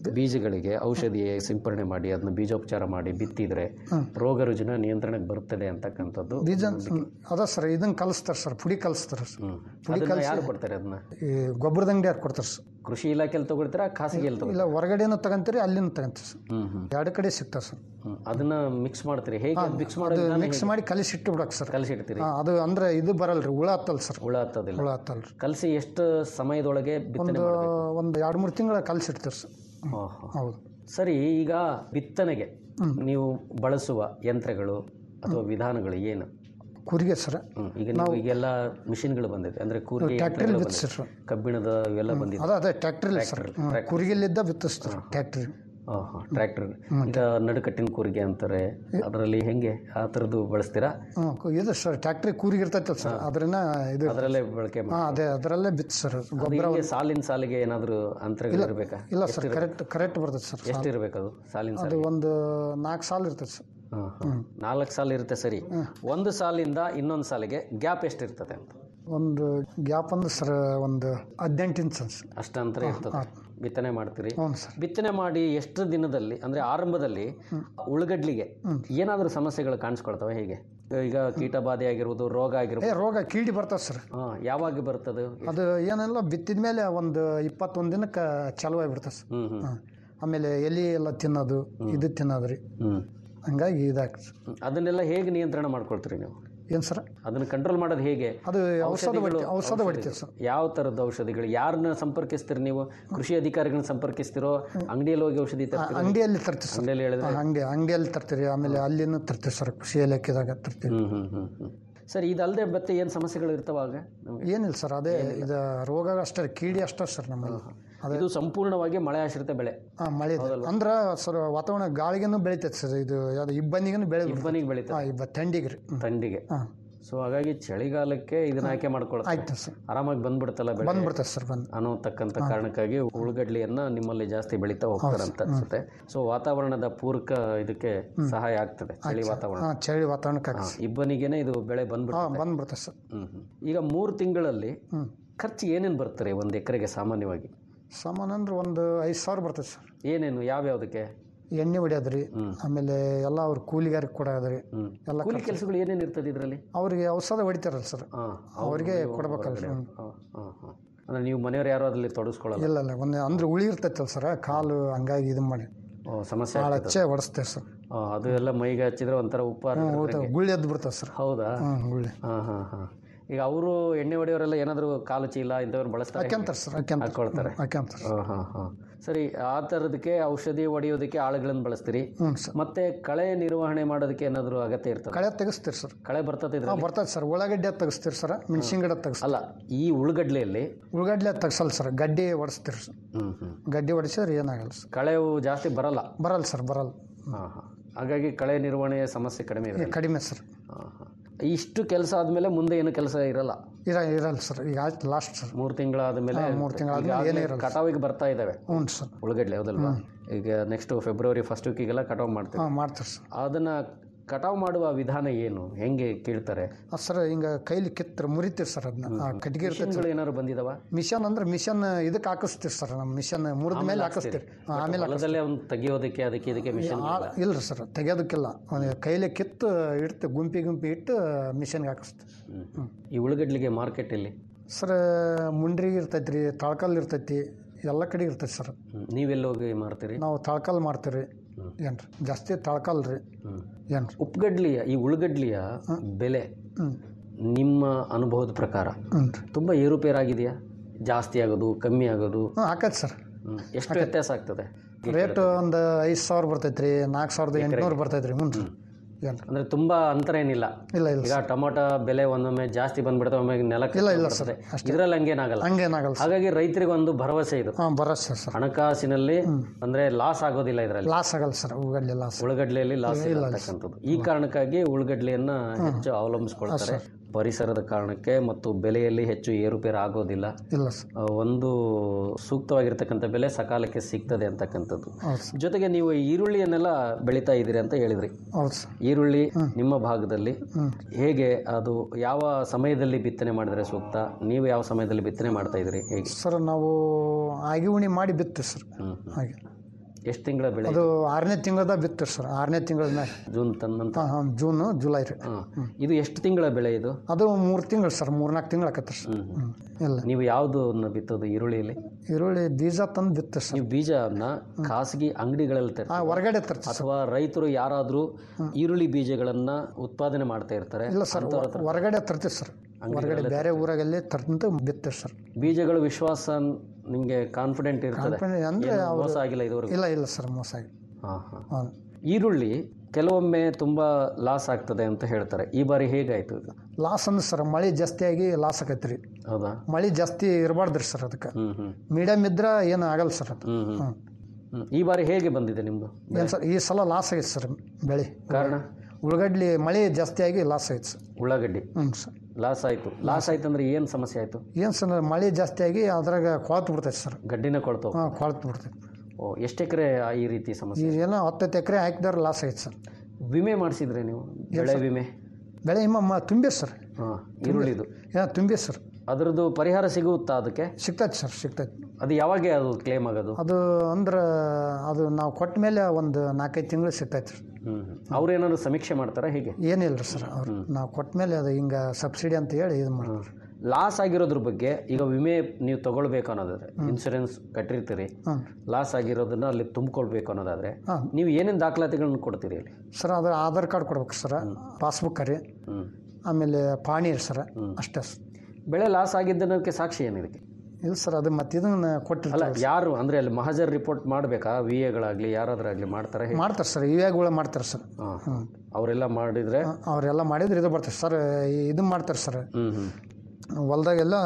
ಬೀಜಗಳಿಗೆ ಔಷಧಿ ಸಿಂಪರಣೆ ಮಾಡಿ ಅದನ್ನ ಬೀಜೋಪಚಾರ ಮಾಡಿ ಬಿತ್ತಿದ್ರೆ ರೋಗ ರುಜಿನ ನಿಯಂತ್ರಣಕ್ಕೆ ಬರುತ್ತದೆ ಅಂತಕ್ಕಂಥದ್ದು ಬೀಜ ಅದ ಸರ್ ಇದನ್ನ ಕಲಿಸ್ತಾರೆ ಸರ್ ಪುಡಿ ಕಲಿಸ್ತಾರೆ ಸರ್ ಹ್ಮ್. ಪುಡಿ ಅದನ್ನ ಕಲಿಸಿ ಯಾರು ಕೊಡ್ತಾರೆ ಅದನ್ನ ಈ ಗೊಬ್ಬರದ ಅಂಗಡಿ ಯಾರು ಕೊಡ್ತಾರೆ ಸರ್ ಕೃಷಿ ಇಲಾಖೆಯಲ್ಲಿ ತಗೊಳ್ತೀರಾ ಖಾಸಗಿಯಲ್ಲಿ ತಗೋ ಇಲ್ಲ ಹೊರಗಡೆನೂ ತಗೊಂತೀರಿ ಅಲ್ಲಿನೂ ತಗೊಂತೀರಿ ಸರ್ ಹ್ಮ್ ಹ್ಮ್ ಎರಡು ಕಡೆ ಸಿಗ್ತಾರೆ ಸರ್ ಹ್ಮ್. ಅದನ್ನ ಮಿಕ್ಸ್ ಮಾಡ್ತೀರಿ ಹೇಗೆ ಮಿಕ್ಸ್ ಅದು ಮಾಡೋದು ಮಿಕ್ಸ್ ಮಾಡಿ ಕಲಿಸಿ ಇಟ್ಟು ಬಿಡಕ್ಕೆ ಸರ್ ಕಲಸಿಡ್ತೀರಿ ಹಾ, ಅದು ಅಂದ್ರೆ ಇದು ಬರಲ್ರಿ ಹುಳ ಹತ್ತಲ್ಲ ಸರ್ ಹುಳ ಹತ್ತೋದಿಲ್ಲ ಹುಳ ಹತ್ತಲ್ರಿ ಕಲಸಿ ಎಷ್ಟು ಸಮಯದೊಳಗೆ ಬಿತ್ತನೆ ಒಂದು ಮಾಡಬೇಕು ಒಂದು ಎರಡು ಮೂರು ತಿಂಗಳ ಕಲಿಸಿಡ್ತೀರಿ ಸರ್ ಹೌದು ಸರಿ ಈಗ ಬಿತ್ತನೆಗೆ ನೀವು ಬಳಸುವ ಯಂತ್ರಗಳು ಅಥವಾ ವಿಧಾನಗಳು ಏನು ಕೂರಿಗೆ ಸರ್ ಹ್ಮ್. ಈಗ ನೀವು ಈಗೆಲ್ಲ ಮಿಷಿನ್ಗಳು ಬಂದಿದೆ ಅಂದ್ರೆ ಕೂರಿಗೆ ಟ್ಯಾಕ್ಟ್ರಿಲಿ ಯಂತ್ರಗಳು ಬಿತ್ತಿಸ್ರಿ ಬಂದಿದೆ. ಕಬ್ಬಿಣದ ಇವೆಲ್ಲ ಬಂದಿದೆ ಅದ ಅದೇ ಟ್ಯಾಕ್ಟ್ರಿಲಿ ಸರ್ ಕೂರಿಗೆಲ್ಲಿದ್ದ ಬಿತ್ತಿಸ್ತಾರೆ ಟ್ಯಾಕ್ಟ್ರಿ ಟ್ರ್ಯಾಕ್ಟರ್ ಈಗ ನಡುಕಟ್ಟಿನ ಕೂರಿಗೆ ಅಂತಾರೆ ಅದರಲ್ಲಿ ಹೆಂಗೆ ಆ ಥರದ್ದು ಬಳಸ್ತೀರಾ ಹ್ಞೂ ಇದು ಸರ್ ಟ್ಯಾಕ್ಟ್ರಿ ಕೂರಿಗೆ ಇರ್ತೈತಲ್ಲ ಸರ್ ಅದನ್ನ ಇದು ಅದರಲ್ಲೇ ಬಳಕೆ ಮಾಡಿ ಹಾಂ ಅದೇ ಅದರಲ್ಲೇ ಬಿತ್ತು ಸರ್ ಗೊಬ್ಬರ ಹಿಂಗೆ ಸಾಲಿನ ಸಾಲಿಗೆ ಏನಾದರೂ ಅಂತರಗಳು ಇರಬೇಕಾ ಇಲ್ಲ ಸರ್ ಕರೆಕ್ಟ್ ಕರೆಕ್ಟ್ ಬರ್ತೈತೆ ಸರ್ ಎಷ್ಟು ಇರಬೇಕು ಅದು ಸಾಲಿನ ಅದು ಸಾಲಿಗೆ ಒಂದು ನಾಲ್ಕು ಸಾಲ ಇರ್ತೈತೆ ಸರ್ ಹಾಂ ಹಾಂ ನಾಲ್ಕು ಸಾಲು ಇರುತ್ತೆ ಸರಿ ಒಂದು ಸಾಲಿಂದ ಇನ್ನೊಂದು ಸಾಲಿಗೆ ಗ್ಯಾಪ್ ಎಷ್ಟು ಇರ್ತದೆ ಅಂತ ಒಂದು ಗ್ಯಾಪ್ ಅಂದ್ರೆ ಸರ್ ಒಂದು ಹದಿನೆಂಟು ಇಂಚ್ ಸರ್ ಅಷ್ಟು ಅಂತರ ಇರ್ತದೆ ಬಿತ್ತನೆ ಮಾಡ್ತೀರಿ ಹ್ಞೂ ಸರ್ ಬಿತ್ತನೆ ಮಾಡಿ ಎಷ್ಟು ದಿನದಲ್ಲಿ ಅಂದ್ರೆ ಆರಂಭದಲ್ಲಿ ಉಳ್ಳಗಡ್ಲಿಗೆ ಏನಾದರೂ ಸಮಸ್ಯೆಗಳು ಕಾಣಿಸ್ಕೊಳ್ತವೆ ಹೇಗೆ ಈಗ ಕೀಟ ಬಾಧೆ ಆಗಿರ್ಬೋದು ರೋಗ ಏ ಆಗಿರ್ಬೋದು ರೋಗ ಕೀಡಿ ಬರ್ತದೆ ಸರ್ ಹಾ, ಯಾವಾಗ ಬರ್ತದೆ ಅದು ಏನೆಲ್ಲ ಬಿತ್ತಿದ ಮೇಲೆ ಒಂದು ಇಪ್ಪತ್ತೊಂದು ದಿನಕ್ಕೆ ಚಾಲು ಆಗಿಬಿಡ್ತದೆ ಸರ್ ಹ್ಮ್ ಹ್ಮ್ ಹಾಂ ಆಮೇಲೆ ಎಲೆ ಎಲ್ಲ ತಿನ್ನೋದು ಇದು ತಿನ್ನೋದು ರೀ ಹ್ಮ್ ಹಂಗಾಗಿ ಇದಾಗ್ತದೆ ಹ್ಮ್. ಅದನ್ನೆಲ್ಲ ಹೇಗೆ ನಿಯಂತ್ರಣ ಮಾಡ್ಕೊಳ್ತೀರಿ ನೀವು ಏನು ಸರ್ ಅದನ್ನ ಕಂಟ್ರೋಲ್ ಮಾಡೋದು ಹೇಗೆ ಅದು ಔಷಧ ಔಷಧಿಗಳು- ಹೊಡಿತೀವಿ ಔಷಧ ಹೊಡಿತೀವಿ ಸರ್ ಯಾವ ಥರದ ಔಷಧಿಗಳು ಯಾರನ್ನ ಸಂಪರ್ಕಿಸ್ತೀರಿ ನೀವು ಕೃಷಿ ಅಧಿಕಾರಿಗಳನ್ನ ಸಂಪರ್ಕಿಸ್ತಿರೋ ಅಂಗಡಿಯಲ್ಲಿ ಹೋಗಿ ಔಷಧಿ ತರ್ತೀರೋ ಅಂಗಡಿಯಲ್ಲಿ ತರ್ತೀವಿ ಸರ್ ಅಂಗಡಿಯಲ್ಲಿ ಹೇಳಿದ್ರೆ ಹಾಂ, ಅಂಗಡಿ ಅಂಗಡಿಯಲ್ಲಿ ತರ್ತೀರಿ ಆಮೇಲೆ ಅಲ್ಲಿನೂ ತರ್ತೀವಿ ಸರ್ ಕೃಷಿ ಇಲಾಖೆದಾಗ ತರ್ತೀವಿ ಹ್ಮ್ ಹ್ಮ್ ಹ್ಮ್ ಹ್ಮ್ ಸರ್ ಇದಲ್ಲದೆ ಮತ್ತೆ ಏನು ಸಮಸ್ಯೆಗಳು ಇರ್ತಾವಾಗ ನಮಗೆ ಏನಿಲ್ಲ ಸರ್ ಅದೇ ಇದು ರೋಗ ಅಷ್ಟೇ ಕೀಡಿ ಅಷ್ಟೇ ಸರ್ ನಮ್ಮಲ್ಲಿ ಅದೇ ಇದು ಸಂಪೂರ್ಣವಾಗಿ ಮಳೆ ಆಶ್ರಿತ ಬೆಳೆ ಹಾಂ ಮಳೆ ಇದೆ. ಅಂದ್ರೆ ಸರ್ ವಾತಾವರಣ ಗಾಳಿಗೆನೂ ಬೆಳಿತೈತೆ ಸರ್ ಇದು ಯಾವ್ದು ಇಬ್ಬನಿಗೂ ಬೆಳೆ ಇಬ್ಬನಿಗೆ ಬೆಳೀತದೆ ಹಾಂ ಇಬ್ಬ ಥಂಡಿಗೆ ರೀ ಥಂಡಿಗೆ ಹಾಂ ಸೊ ಹಾಗಾಗಿ ಚಳಿಗಾಲಕ್ಕೆ ಇದನ್ನ ಆಯ್ಕೆ ಮಾಡ್ಕೊಳ್ತಾರೆ ಆಯ್ತು ಸರ್ ಆರಾಮಾಗಿ ಬಂದ್ಬಿಡುತ್ತಲ್ಲ ಬೆಳೆ ಬಂದ್ಬಿಡ್ತದೆ ಸರ್ ಬಂದು ಅನ್ನೋತಕ್ಕಂಥ ಕಾರಣಕ್ಕಾಗಿ ಉಳ್ಳಗಡ್ಲಿಯನ್ನ ನಿಮ್ಮಲ್ಲಿ ಜಾಸ್ತಿ ಬೆಳೀತಾ ಹೋಗ್ತಾರೆ ಅಂತ ಅನ್ಸುತ್ತೆ ಸೊ ವಾತಾವರಣದ ಪೂರಕ ಇದಕ್ಕೆ ಸಹಾಯ ಆಗ್ತದೆ ಚಳಿ ವಾತಾವರಣ ಹಾಂ ಚಳಿ ವಾತಾವರಣಕ್ಕೆ ಹಾ, ಇಬ್ಬನಿಗೆನೆ ಇದು ಬೆಳೆ ಬಂದ್ಬಿಡುತ್ತೆ ಹಾಂ ಬಂದ್ಬಿಡ್ತದೆ ಸರ್ ಹ್ಮ್ ಹ್ಮ್. ಈಗ ಮೂರು ತಿಂಗಳಲ್ಲಿ ಹ್ಮ್. ಖರ್ಚು ಏನೇನು ಬರ್ತಾರೆ ಒಂದು ಎಕರೆಗೆ ಸಾಮಾನ್ಯವಾಗಿ ಸಾಮಾನು ಅಂದ್ರೆ ಒಂದು ಐದು ಸಾವಿರ ಬರ್ತದೆ ಸರ್ ಏನೇನು ಯಾವ್ಯಾವುದಕ್ಕೆ ಎಣ್ಣೆ ಹೊಡ್ಯೋದು ರೀ ಆಮೇಲೆ ಎಲ್ಲ ಅವ್ರ ಕೂಲಿಗಾರಿಗೆ ಕೊಡೋದು ರೀ ಹ್ಮ್ ಎಲ್ಲ ಕೂಲಿ ಕೆಲಸಗಳು ಏನೇನು ಇರ್ತದೆ ಇದರಲ್ಲಿ ಅವ್ರಿಗೆ ಔಷಧ ಹೊಡಿತಾರಲ್ಲ ಸರ್ ಹಾಂ ಅವ್ರಿಗೆ ಕೊಡ್ಬೇಕಲ್ಲ ಸರ್ ಹಾಂ ಹಾಂ ಅಂದರೆ ನೀವು ಮನೆಯವ್ರು ಯಾರು ಅದರಲ್ಲಿ ತೊಡಗಿಸ್ಕೊಳ್ಳಲ್ಲ ಇಲ್ಲ ಇಲ್ಲ ಒಂದು ಅಂದ್ರೆ ಉಳಿ ಇರ್ತೈತಲ್ಲ ಸರ್ ಕಾಲು ಹಂಗಾಗಿ ಇದು ಮಾಡಿ ಓ, ಸಮಸ್ಯೆ ಭಾಳ ಆಗ್ತದೆ. ಹಚ್ಚೆ ಹೊಡಿಸ್ತೇವೆ ಸರ್ ಆ, ಅದು ಎಲ್ಲ ಮೈಗೆ ಹಚ್ಚಿದ್ರೆ ಒಂಥರ ಉಪ್ಪಾರ ಹೌದು ಗುಳ್ಳಿ ಎದ್ದು ಬಿಡ್ತದೆ ಸರ್ ಹೌದಾ ಹ್ಞೂ ಗುಳ್ಳಿ ಹಾಂ ಹಾಂ ಹಾಂ ಈಗ ಅವರು ಎಣ್ಣೆ ಹೊಡೆಯೋರೆಲ್ಲ ಏನಾದರೂ ಕಾಲು ಚೀಲ ಇಂಥವ್ರು ಬಳಸ್ತಾರೆ ಹಾಕ್ಯಂತಾರೆ ಸರ್ ಹಾಕ್ಯಂತಾರೆ ಹಾಕ್ಕೊಳ್ತಾರೆ ಹಾಕ್ಯಂತಾರೆ ಹಾಂ ಹಾಂ ಹಾಂ ಸರಿ ಆ ಥರದಕ್ಕೆ ಔಷಧಿ ಹೊಡೆಯೋದಕ್ಕೆ ಆಳುಗಳನ್ನು ಬಳಸ್ತೀರಿ ಹ್ಞೂ ಸರ್ ಮತ್ತೆ ಕಳೆ ನಿರ್ವಹಣೆ ಮಾಡೋದಕ್ಕೆ ಏನಾದರೂ ಅಗತ್ಯ ಇರ್ತದೆ ಕಳೆ ತೆಗಿಸ್ತೀರಿ ಸರ್ ಕಳೆ ಬರ್ತದೆ ಹಾಂ ಇದ್ರಲ್ಲಿ ಬರ್ತದೆ ಸರ್ ಉಳ್ಳಾಗಡ್ಡೆ ತೆಗಿಸ್ತೀರಿ ಸರ್ ಮೆಣಸಿನ ಗಿಡ ತೆಗಿಸ್ತೀರಿ ಅಲ್ಲ ಈ ಉಳ್ಳಗಡ್ಲೆಯಲ್ಲಿ ಉಳ್ಳಾಗಡ್ಡೆ ತೆಗ್ಸಲ್ಲ ಸರ್ ಗಡ್ಡೆ ಹೊಡಿಸ್ತೀರಿ ಸರ್ ಹ್ಞೂ ಹ್ಞೂ ಗಡ್ಡೆ ಹೊಡಿಸಿದ್ರೆ ಏನಾಗಲ್ಲ ಸರ್ ಕಳೆವು ಜಾಸ್ತಿ ಬರಲ್ಲ ಬರಲ್ಲ ಸರ್ ಬರಲ್ಲ ಹಾಂ ಹಾಂ ಹಾಗಾಗಿ ಕಳೆ ನಿರ್ವಹಣೆಯ ಸಮಸ್ಯೆ ಕಡಿಮೆ ಈಗ ಇರಲ್ಲ ಕಡಿಮೆ ಸರ್ ಹಾಂ ಹಾಂ ಇಷ್ಟು ಕೆಲಸ ಆದಮೇಲೆ ಮುಂದೆ ಏನು ಕೆಲಸ ಇರಲ್ಲ ಇರ ಇರಲ್ಲ ಸರ್ ಈಗ ಆಯ್ತು ಲಾಸ್ಟ್ ಸರ್ ಮೂರು ತಿಂಗಳಾದ ಮೇಲೆ ಮೂರು ತಿಂಗಳಾದ್ಮೇಲೆ ಏನೇ ಇರಲ್ಲ ಕಟಾವಿಗೆ ಬರ್ತಾ ಇದ್ದಾವೆ ಹ್ಞೂ ಸರ್ ಉಳ್ಳಗಡ್ಲೆ ಹೌದಲ್ವಾ ಈಗ ನೆಕ್ಸ್ಟ್ ಫೆಬ್ರವರಿ ಫಸ್ಟ್ ವೀಕಿಗೆಲ್ಲ ಕಟಾವು ಮಾಡ್ತೀವಿ ಹಾಂ ಮಾಡ್ತೀರಿ ಸರ್ ಅದನ್ನ ಕಟಾವು ಮಾಡುವ ವಿಧಾನ ಏನು ಹೆಂಗೆ ಕೇಳ್ತಾರೆ ಆ, ಸರ್ ಹಿಂಗೆ ಕೈಲಿ ಕಿತ್ತರ ಮುರಿತೀರಿ ಸರ್ ಅದನ್ನ ಆ ಕಟ್ಟಿಗೆ ಇರ್ತೈತೆ ಮಿಷನ್ಗಳು ಏನಾದ್ರು ಬಂದಿದಾವ ಮಿಷನ್ ಅಂದ್ರೆ ಮಿಷನ್ ಇದಕ್ಕೆ ಹಾಕಿಸ್ತೀರಿ ಸರ್ ನಮ್ಮ ಮಿಷನ್ ಮುರಿದ ಮೇಲೆ ಹಾಕಿಸ್ತೀರಿ ಹಾಂ, ಆಮೇಲೆ ಹೊಲದಲ್ಲೇ ಒಂದು ತೆಗಿಯೋದಕ್ಕೆ ಅದಕ್ಕೆ ಇದಕ್ಕೆ ಮಿಷನ್ ಹಾಕಿಸ್ತೀರಿ ಇಲ್ಲ ಸರ್ ತೆಗಿಯೋದಕ್ಕಿಲ್ಲ ಒಂದು ಕೈಲಿ ಕಿತ್ತು ಇಡ್ತು ಗುಂಪಿ ಗುಂಪಿ ಇಟ್ಟು ಮಿಷನ್ಗೆ ಹಾಕಿಸ್ತೀವಿ ಈ ಉಳ್ಳಗಡ್ಲಿಗೆ ಮಾರ್ಕೆಟ್ ಇಲ್ಲಿ ಸರ್ ಮುಂಡ್ರಿಗೆ ಇರ್ತೈತಿ ರೀ ತಾಳ್ಕಲ್ ಇರ್ತೈತಿ ಎಲ್ಲ ಕಡೆ ಇರ್ತೈತಿ ಸರ್ ಹ್ಮ್. ನೀವೆಲ್ಲಿ ಹೋಗಿ ಮಾರ್ತೀರಿ ನಾವು ತಾಳ್ಕಲ್ ಮಾಡ್ತೀವಿ ಏನ್ರಿ ಜಾಸ್ತಿ ತಾಳ್ಕಲ್ ರೀ ಏನ್ರಿ ಉಪ್ಪುಗಡ್ಲಿಯ ಈ ಉಳ್ಳಗಡ್ಲಿಯ ಬೆಲೆ ನಿಮ್ಮ ಅನುಭವದ ಪ್ರಕಾರ ತುಂಬ ಏರುಪೇರಾಗಿದೆಯಾ ಜಾಸ್ತಿ ಆಗೋದು ಕಮ್ಮಿ ಆಗೋದು ಹ್ಞೂ ಹಾಕೈತಿ ಸರ್ ಹ್ಮ್. ಎಷ್ಟು ವ್ಯತ್ಯಾಸ ಆಗ್ತದೆ ರೇಟ್ ಒಂದು ಐದು ಸಾವಿರ ಬರ್ತೈತಿ ರೀ ನಾಲ್ಕು ಸಾವಿರದ ಎಂಟುನೂರು ಬರ್ತೈತಿ ರೀ ಹ್ಞೂ ರೀ ಏನ್ರಿ ಅಂದ್ರೆ ತುಂಬಾ ಅಂತರ ಏನಿಲ್ಲ ಇಲ್ಲ ಇಲ್ಲ ಈಗ ಟೊಮೊಟೊ ಬೆಲೆ ಒಂದೊಮ್ಮೆ ಜಾಸ್ತಿ ಬಂದ್ಬಿಡುತ್ತೆ ಒಮ್ಮೆ ನೆಲಕ್ಕೆ ಇಲ್ಲ, ಇಲ್ಲ ಸರ್. ಬರ್ತದೆ. ಇದ್ರಲ್ಲಿ ಹಂಗೇನಾಗಲ್ಲ ಹಂಗೇನಾಗಲ್ಲ ಸರ್ ಹಾಗಾಗಿ ರೈತರಿಗೆ ಒಂದು ಭರವಸೆ ಇದು ಹಾಂ ಬರತ್ತೆ ಸರ್ ಹಣಕಾಸಿನಲ್ಲಿ ಅಂದ್ರೆ ಲಾಸ್ ಆಗೋದಿಲ್ಲ ಇದರಲ್ಲಿ ಲಾಸ್ ಆಗಲ್ಲ ಸರ್ ಉಳ್ಳಾಗಡ್ಡೆ ಲಾಸ್ ಉಳ್ಳಗಡ್ಲೆಯಲ್ಲಿ ಲಾಸ್ ಇಲ್ಲ ಅಂತಕ್ಕಂಥದ್ದು ಈ ಕಾರಣಕ್ಕಾಗಿ ಉಳ್ಳಗಡ್ಲೆಯನ್ನ ಹೆಚ್ಚು ಅವಲಂಬಿಸ್ಕೊಳ್ತಾರೆ ಪರಿಸರದ ಕಾರಣಕ್ಕೆ ಮತ್ತು ಬೆಲೆಯಲ್ಲಿ ಹೆಚ್ಚು ಏರುಪೇರು ಆಗೋದಿಲ್ಲ ಇಲ್ಲ ಸರ್ ಆ, ಒಂದು ಸೂಕ್ತವಾಗಿರ್ತಕ್ಕಂಥ ಬೆಲೆ ಸಕಾಲಕ್ಕೆ ಸಿಗ್ತದೆ ಅಂತಕ್ಕಂಥದ್ದು ಹೌದು ಸರ್ ಜೊತೆಗೆ ನೀವು ಈರುಳ್ಳಿಯನ್ನೆಲ್ಲ ಬೆಳೀತಾ ಇದ್ದೀರಿ ಅಂತ ಹೇಳಿದ್ರಿ ಹೌದು ಸರ್ ಈರುಳ್ಳಿ ನಿಮ್ಮ ಭಾಗದಲ್ಲಿ ಹೇಗೆ ಅದು ಯಾವ ಸಮಯದಲ್ಲಿ ಬಿತ್ತನೆ ಮಾಡಿದ್ರೆ ಸೂಕ್ತ ನೀವು ಯಾವ ಸಮಯದಲ್ಲಿ ಬಿತ್ತನೆ ಮಾಡ್ತಾ ಇದ್ರಿ ಹೇಗೆ ಸರ್ ನಾವು ಆಗಿ ಉಣಿ ಮಾಡಿ ಬಿತ್ತೀವಿ ಸರ್ ಹ್ಮ್. ಹಾಗೆ ಎಷ್ಟು ತಿಂಗಳ ಬೆಳೆ ಅದು ಆರನೇ ತಿಂಗಳದ ಬಿತ್ತರಿ ಸರ್ ಆರನೇ ತಿಂಗಳ ಮ್ಯಾಗ ಜೂನ್ ತನ್ನಂತ ಹಾಂ ಹಾಂ ಜೂನು ಜುಲೈ ರೀ ಇದು ಎಷ್ಟು ತಿಂಗಳ ಬೆಳೆ ಇದು ಅದು ಮೂರು ತಿಂಗಳು ಸರ್ ಮೂರ್ನಾಲ್ಕು ತಿಂಗಳು ಆಕತ್ರಿ ಸರ್ ಹ್ಞೂ ಇಲ್ಲ ನೀವು ಯಾವ್ದನ್ನ ಬಿತ್ತೋದು ಈರುಳ್ಳಿಯಲ್ಲಿ ಈರುಳ್ಳಿ ಬೀಜ ತಂದು ಬಿತ್ತರಿ ಸರ್ ನೀವು ಬೀಜನ ಖಾಸಗಿ ಅಂಗಡಿಗಳಲ್ಲಿ ತರ್ತೀರಾ? ಹಾಂ ಹೊರಗಡೆ ತರ್ತೀವಿ ಸರ್ ಅಥವಾ ರೈತರು ಯಾರಾದ್ರೂ ಈರುಳ್ಳಿ ಬೀಜಗಳನ್ನ ಉತ್ಪಾದನೆ ಮಾಡ್ತಾ ಇರ್ತಾರೆ ಇಲ್ಲ ಸರ್ ಅಂಥವ್ರ ಹತ್ರ ಹೊರಗಡೆ ತರ್ತೀವಿ ಸರ್ ಹೊರಗಡೆ ಬೇರೆ ಊರಾಗಲ್ಲಿ ತರ್ತಂತ ಬಿತ್ತೀವಿ ಸರ್ ಬೀಜಗಳ ವಿಶ್ವಾಸ ನಿಮ್ಗೆ ಕಾನ್ಫಿಡೆಂಟ್ ಇರ್ತದೆ Confident ಅಂದ್ರೆ ಏನು ಅವ್ರು- ಮೋಸ ಆಗಿಲ್ಲ ಇದುವರೆಗೂ ಇಲ್ಲ ಇಲ್ಲ ಸರ್ ಮೋಸ ಆಗಿ ಹಾ ಹಾ ಹಾಂ ಈರುಳ್ಳಿ ಕೆಲವೊಮ್ಮೆ ತುಂಬಾ ಲಾಸ್ ಆಗ್ತದೆ ಅಂತ ಹೇಳ್ತಾರೆ ಈ ಬಾರಿ ಹೇಗಾಯ್ತು ಇದು ಲಾಸ್ ಅಂದ್ರೆ ಸರ್ ಮಳೆ ಜಾಸ್ತಿ ಆಗಿ ಲಾಸ್ ಆಕೈತೆ ರೀ ಹೌದಾ ಮಳೆ ಜಾಸ್ತಿ ಇರಬಾರ್ದ್ರಿ ಸರ್ ಅದಕ್ಕೆ ಹ್ಮ್ ಹ್ಮ್ ಮೀಡಿಯಮ್ ಇದ್ರೆ ಏನು ಆಗಲ್ಲ ಸರ್ ಅದು ಹ್ಮ್ ಹ್ಮ್ ಹ್ಞೂ ಹ್ಮ್. ಈ ಬಾರಿ ಹೇಗೆ ಬಂದಿದೆ ನಿಮ್ದು ಏನು ಸರ್ ಈ ಸಲ ಲಾಸ್ ಆಗೈತೆ ಸರ್ ಬೆಳೆ ಕಾರಣ ಉಳ್ಳಾಗಡ್ಲಿ ಮಳೆ ಜಾಸ್ತಿ ಆಗಿ ಲಾಸ್ ಆಯ್ತು ಸರ್ ಉಳ್ಳಾಗಡ್ಡಿ ಹ್ಞೂ ಸರ್ ಲಾಸ್ ಆಯ್ತು ಲಾಸ್ ಆಯ್ತು ಅಂದ್ರೆ ಏನು ಸಮಸ್ಯೆ ಆಯ್ತು ಏನು ಸರ್ ಮಳೆ ಜಾಸ್ತಿ ಆಗಿ ಅದ್ರಾಗ ಕೊಳತು ಬಿಡ್ತೈತೆ ಸರ್ ಗಡ್ಡಿನ ಕೊಳ್ತು ಹಾಂ ಕೊಳತು ಬಿಡ್ತೈತೆ ಓ ಎಷ್ಟು ಎಕರೆ ಈ ರೀತಿ ಸಮಸ್ಯೆ ಈಗ ಏನೋ ಹತ್ತತ್ತು ಎಕರೆ ಹಾಕಿದ್ರೆ ಲಾಸ್ ಆಗೈತೆ ಸರ್ ವಿಮೆ ಮಾಡಿಸಿದ್ರೆ ನೀವು ಬೆಳೆ ವಿಮೆ ಬೆಳೆ ಇಮ್ಮ ಮ ತುಂಬಿ ಸರ್ ಹಾಂ ಈರುಳ್ಳಿದು ಏನೋ ತುಂಬಿ ಸರ್ ಅದರದ್ದು ಪರಿಹಾರ ಸಿಗುತ್ತಾ ಅದಕ್ಕೆ ಸಿಗ್ತೈತೆ ಸರ್ ಸಿಗ್ತೈತೆ ಅದು ಯಾವಾಗ ಅದು ಕ್ಲೇಮ್ ಆಗೋದು ಅದು ಅಂದ್ರೆ ಅದು ನಾವು ಕೊಟ್ಟ ಮೇಲೆ ಒಂದು ನಾಲ್ಕೈದು ತಿಂಗಳು ಸಿಗ್ತೈತೆ ರೀ ಹ್ಮ್ ಅವ್ರೇನಾದ್ರು ಸಮೀಕ್ಷೆ ಮಾಡ್ತಾರಾ ಹೇಗೆ ಏನಿಲ್ಲ ರೀ ಸರ್ ಅವ್ರು ನಾವು ಕೊಟ್ಟ ಮೇಲೆ ಅದು ಹಿಂಗೆ ಸಬ್ಸಿಡಿ ಅಂತ ಹೇಳಿ ಇದು ಮಾಡ್ತಾರೆ ಲಾಸ್ ಆಗಿರೋದ್ರ ಬಗ್ಗೆ ಈಗ ವಿಮೆ ನೀವು ತಗೊಳ್ಬೇಕು ಅನ್ನೋದಾದ್ರೆ ಇನ್ಶೂರೆನ್ಸ್ ಕಟ್ಟಿರ್ತೀರಿ ಹ್ಞೂ ಲಾಸ್ ಆಗಿರೋದನ್ನ ಅಲ್ಲಿ ತುಂಬಿಕೊಳ್ಬೇಕು ಅನ್ನೋದಾದ್ರೆ ಹಾಂ ನೀವು ಏನೇನು ದಾಖಲಾತಿಗಳನ್ನ ಕೊಡ್ತೀರಿ ಅಲ್ಲಿ ಸರ್ ಅದು ಆಧಾರ್ ಕಾರ್ಡ್ ಕೊಡ್ಬೇಕು ಸರ್ ಪಾಸ್ಬುಕ್ ರೀ ಹ್ಮ್ ಆಮೇಲೆ ಪಾಣಿ ರೀ ಸರ್ ಅಷ್ಟೇ ಸರ್ ಬೆಳೆ ಲಾಸ್ ಆಗಿದ್ದಕ್ಕೆ ಸಾಕ್ಷಿ ಏನಿದಕ್ಕೆ ಇಲ್ಲ ಸರ್ ಅದು ಮತ್ತೆ ಇದನ್ನ ಅಲ್ಲ ಕೊಟ್ಟಿರ್ತಾರೆ ಯಾರು ಅಂದ್ರೆ ಅಲ್ಲಿ ಮಹಾಜರ್ ರಿಪೋರ್ಟ್ ಮಾಡಬೇಕಾ ವಿ ಎಗಳಾಗ್ಲಿ ಯಾರಾದ್ರಾಗ್ಲಿ ಮಾಡ್ತಾರೆ ಮಾಡ್ತಾರೆ ಸರ್ ಇವಾಗಗಳು ಮಾಡ್ತಾರೆ ಸರ್ ಹಾಂ ಅವರೆಲ್ಲ ಮಾಡಿದ್ರೆ ಅವರೆಲ್ಲ ಮಾಡಿದ್ರೆ ಇದು ಬರ್ತಾರೆ ಸರ್ ಇದು ಮಾಡ್ತಾರೆ ಸರ್ ಹ್ಮ್ ಹ್ಮ್ ಹೊಲ್ದಾಗೆಲ್ಲ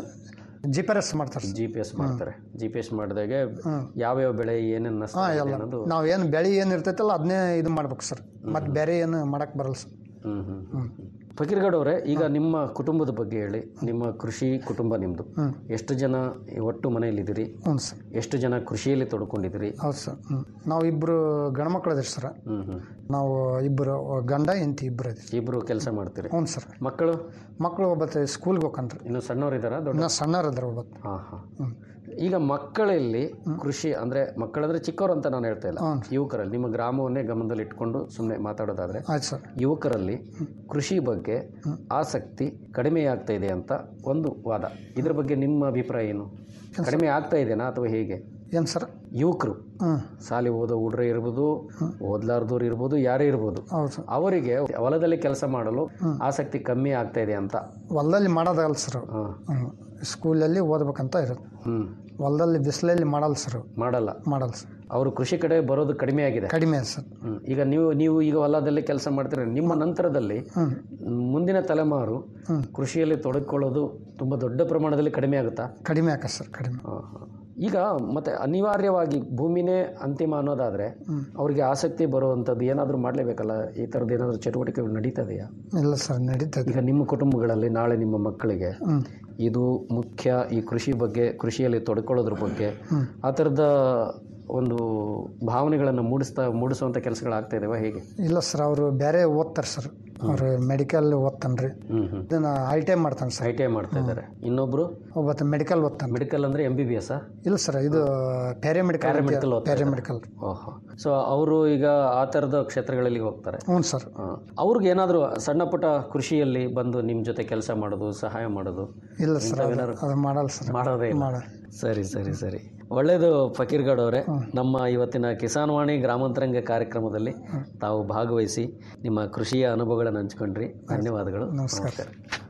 ಜಿ ಪಿ ಎಸ್ ಮಾಡ್ತಾರೆ ಸರ್ ಜಿ ಪಿ ಎಸ್ ಮಾಡ್ತಾರೆ ಜಿ ಪಿ ಎಸ್ ಮಾಡಿದಾಗೆ ಯಾವ್ಯಾವ ಬೆಳೆ ಏನೇನು ನಷ್ಟ ಆಗಿದೆ ಎಲ್ಲ ಅನ್ನೋದು ನಾವು ಏನು ಬೆಳೆ ಏನು ಇರ್ತೈತಲ್ಲ ಅದನ್ನೇ ಇದು ಮಾಡ್ಬೇಕು ಸರ್ ಮತ್ತೆ ಬೇರೆ ಏನು ಮಾಡಕ್ಕೆ ಬರಲ್ಲ ಸರ್ ಹ್ಮ್ ಹ್ಮ್ ಹ್ಮ್ ಫಕೀರ್ಗೌಡ್ ಅವರೇ ಈಗ ನಿಮ್ಮ ಕುಟುಂಬದ ಬಗ್ಗೆ ಹೇಳಿ ನಿಮ್ಮ ಕೃಷಿ ಕುಟುಂಬ ನಿಮ್ಮದು ಎಷ್ಟು ಜನ ಒಟ್ಟು ಮನೆಯಲ್ಲಿದ್ದೀರಿ ಹ್ಞೂ ಸರ್ ಎಷ್ಟು ಜನ ಕೃಷಿಯಲ್ಲಿ ತೊಡ್ಕೊಂಡಿದ್ದೀರಿ ಹೌದು ಸರ್ ಹ್ಞೂ ನಾವು ಇಬ್ಬರು ಗಂಡ್ಮಕ್ಳು ಅದಿರಿ ಸರ್ ಹ್ಮ್ ಹ್ಮ್ ನಾವು ಇಬ್ಬರು ಗಂಡ ಹೆಂಡತಿ ಇಬ್ಬರು ಅದಿರಿ ಇಬ್ರು ಕೆಲಸ ಮಾಡ್ತೀರಿ ಹ್ಞೂ ಸರ್ ಮಕ್ಕಳು ಮಕ್ಕಳು ಒಬ್ಬತ್ತು ಸ್ಕೂಲ್ಗೆ ಹೋಗ್ಕಂಡ್ರಿ ಇನ್ನು ಸಣ್ಣವರಿದ್ದಾರಾ ದೊಡ್ಡ ಇನ್ನೂ ಸಣ್ಣವ್ರು ಅದಾರ ಒಬ್ಬತ್ತು ಹಾಂ ಹಾಂ ಈಗ ಮಕ್ಕಳಲ್ಲಿ ಕೃಷಿ ಅಂದ್ರೆ ಮಕ್ಕಳಂದ್ರೆ ಚಿಕ್ಕವರು ಅಂತ ನಾನು ಹೇಳ್ತಾ ಇಲ್ಲ ಹ್ಞೂ. ಯುವಕರಲ್ಲಿ ನಿಮ್ಮ ಗ್ರಾಮವನ್ನೇ ಗಮನದಲ್ಲಿ ಇಟ್ಕೊಂಡು ಸುಮ್ಮನೆ ಮಾತಾಡೋದಾದ್ರೆ ಆಯ್ತು ಸರ್ ಯುವಕರಲ್ಲಿ ಕೃಷಿ ಬಗ್ಗೆ ಆಸಕ್ತಿ ಕಡಿಮೆ ಆಗ್ತಾ ಇದೆ ಅಂತ ಒಂದು ವಾದ ಇದ್ರ ಬಗ್ಗೆ ನಿಮ್ಮ ಅಭಿಪ್ರಾಯ ಏನು ಕಡಿಮೆ ಆಗ್ತಾ ಇದೆನಾ ಅಥವಾ ಹೇಗೆ ಏನು ಸರ್ ಯುವಕರು ಹ್ಞೂ ಶಾಲೆ ಓದೋ ಹುಡ್ರೆ ಇರ್ಬೋದು ಓದ್ಲಾರ್ದವ್ರು ಇರ್ಬೋದು ಯಾರೇ ಇರ್ಬೋದು ಹೌದು ಸರ್ ಅವರಿಗೆ ಹೊಲದಲ್ಲಿ ಕೆಲಸ ಮಾಡಲು ಆಸಕ್ತಿ ಕಮ್ಮಿ ಆಗ್ತಾ ಇದೆ ಅಂತ ಹೊಲದಲ್ಲಿ ಮಾಡೋದಾಗಲ್ಲ ಸರ್ ಹಾ. ಹ್ಞೂ ಸ್ಕೂಲಲ್ಲಿ ಓದ್ಬೇಕಂತ ಇರುತ್ತೆ ಹ್ಮ್ ಹೊಲದಲ್ಲಿ ಬಿಸಿಲಲ್ಲಿ ಮಾಡಲ್ಲ ಸರ್ ಮಾಡಲ್ಲ ಮಾಡಲ್ಲ ಸರ್ ಅವರು ಕೃಷಿ ಕಡೆ ಬರೋದು ಕಡಿಮೆ ಆಗಿದೆ ಕಡಿಮೆ ಸರ್ ಹ್ಮ್. ಈಗ ನೀವು ನೀವು ಈಗ ಹೊಲದಲ್ಲಿ ಕೆಲಸ ಮಾಡ್ತೀರ ನಿಮ್ಮ ನಂತರದಲ್ಲಿ ಹ್ಞೂ ಮುಂದಿನ ತಲೆಮಾರು ಹ್ಮ್. ಕೃಷಿಯಲ್ಲಿ ತೊಡಗಿಕೊಳ್ಳೋದು ತುಂಬ ದೊಡ್ಡ ಪ್ರಮಾಣದಲ್ಲಿ ಕಡಿಮೆ ಆಗುತ್ತಾ ಕಡಿಮೆ ಆಕ ಸರ್ ಕಡಿಮೆ ಆ, ಆ. ಈಗ ಮತ್ತೆ ಅನಿವಾರ್ಯವಾಗಿ ಭೂಮಿನೇ ಅಂತಿಮ ಅನ್ನೋದಾದ್ರೆ ಅವ್ರಿಗೆ ಆಸಕ್ತಿ ಬರುವಂಥದ್ದು ಏನಾದರೂ ಮಾಡಲೇಬೇಕಲ್ಲ ಈ ಥರದ್ದು ಏನಾದರೂ ಚಟುವಟಿಕೆಗಳು ನಡೀತದೆಯಾ ಇಲ್ಲ ಸರ್ ನಡೀತದೆ ಈಗ ನಿಮ್ಮ ಕುಟುಂಬಗಳಲ್ಲಿ ನಾಳೆ ನಿಮ್ಮ ಮಕ್ಕಳಿಗೆ ಹ್ಞೂ ಇದು ಮುಖ್ಯ ಈ ಕೃಷಿ ಬಗ್ಗೆ ಕೃಷಿಯಲ್ಲಿ ತೊಡ್ಕೊಳ್ಳೋದ್ರ ಬಗ್ಗೆ ಆ ಥರದ ಒಂದು ಭಾವನೆಗಳನ್ನು ಮೂಡಿಸ್ತಾ ಮೂಡಿಸುವಂಥ ಕೆಲಸಗಳಾಗ್ತಾ ಇದಾವೆ ಹೇಗೆ ಇಲ್ಲ ಸರ್ ಅವರು ಬೇರೆ ಓದ್ತಾರೆ ಸರ್ ಅವರು ಮೆಡಿಕಲ್ ಓದ್ತಾನೆ ಹ್ಮ್ ಹ್ಮ್ ಇದನ್ನ ಐ ಟಿ ಐ ಮಾಡ್ತಾನೆ ಸರ್ ಐ ಟಿ ಐ ಮಾಡ್ತಾ ಇದ್ದಾರೆ ಇನ್ನೊಬ್ರು ಒಬ್ಬತ್ತ ಮೆಡಿಕಲ್ ಓದ್ತಾನೆ ಮೆಡಿಕಲ್ ಅಂದ್ರೆ ಎಂ ಬಿ ಬಿ ಎಸ್ ಇಲ್ಲ ಸರ್ ಇದು ಪ್ಯಾರಾಮೆಡಿಕಲ್ Paramedical ಓದ್ತಾ ಪ್ಯಾರಾಮೆಡಿಕಲ್ ಓಹೋ ಸೊ ಅವರು ಈಗ ಆ ಥರದ ಕ್ಷೇತ್ರಗಳಲ್ಲಿ ಹೋಗ್ತಾರೆ ಹ್ಞೂ ಸರ್ ಆ, ಅವ್ರಿಗೆ ಏನಾದರೂ ಸಣ್ಣ ಪುಟ್ಟ ಕೃಷಿಯಲ್ಲಿ ಬಂದು ನಿಮ್ಮ ಜೊತೆ ಕೆಲಸ ಮಾಡೋದು ಸಹಾಯ ಮಾಡೋದು ಇಲ್ಲ ಸರ್ ಅದು ಅದು ಮಾಡಲ್ಲ ಸರ್ ಮಾಡೋದೇ ಇಲ್ಲ ಮಾಡಲ್ಲ ಸರಿ ಸರಿ ಸರಿ ಒಳ್ಳೆಯದು ಫಕೀರ್ಗೌಡ್ ಅವರೇ ನಮ್ಮ ಇವತ್ತಿನ ಕಿಸಾನ್ ವಾಣಿ ಗ್ರಾಮಾಂತರಂಗ ಕಾರ್ಯಕ್ರಮದಲ್ಲಿ ತಾವು ಭಾಗವಹಿಸಿ ನಿಮ್ಮ ಕೃಷಿಯ ಅನುಭವಗಳನ್ನು ಹಂಚ್ಕೊಂಡ್ರಿ ಧನ್ಯವಾದಗಳು ನಮಸ್ಕಾರ.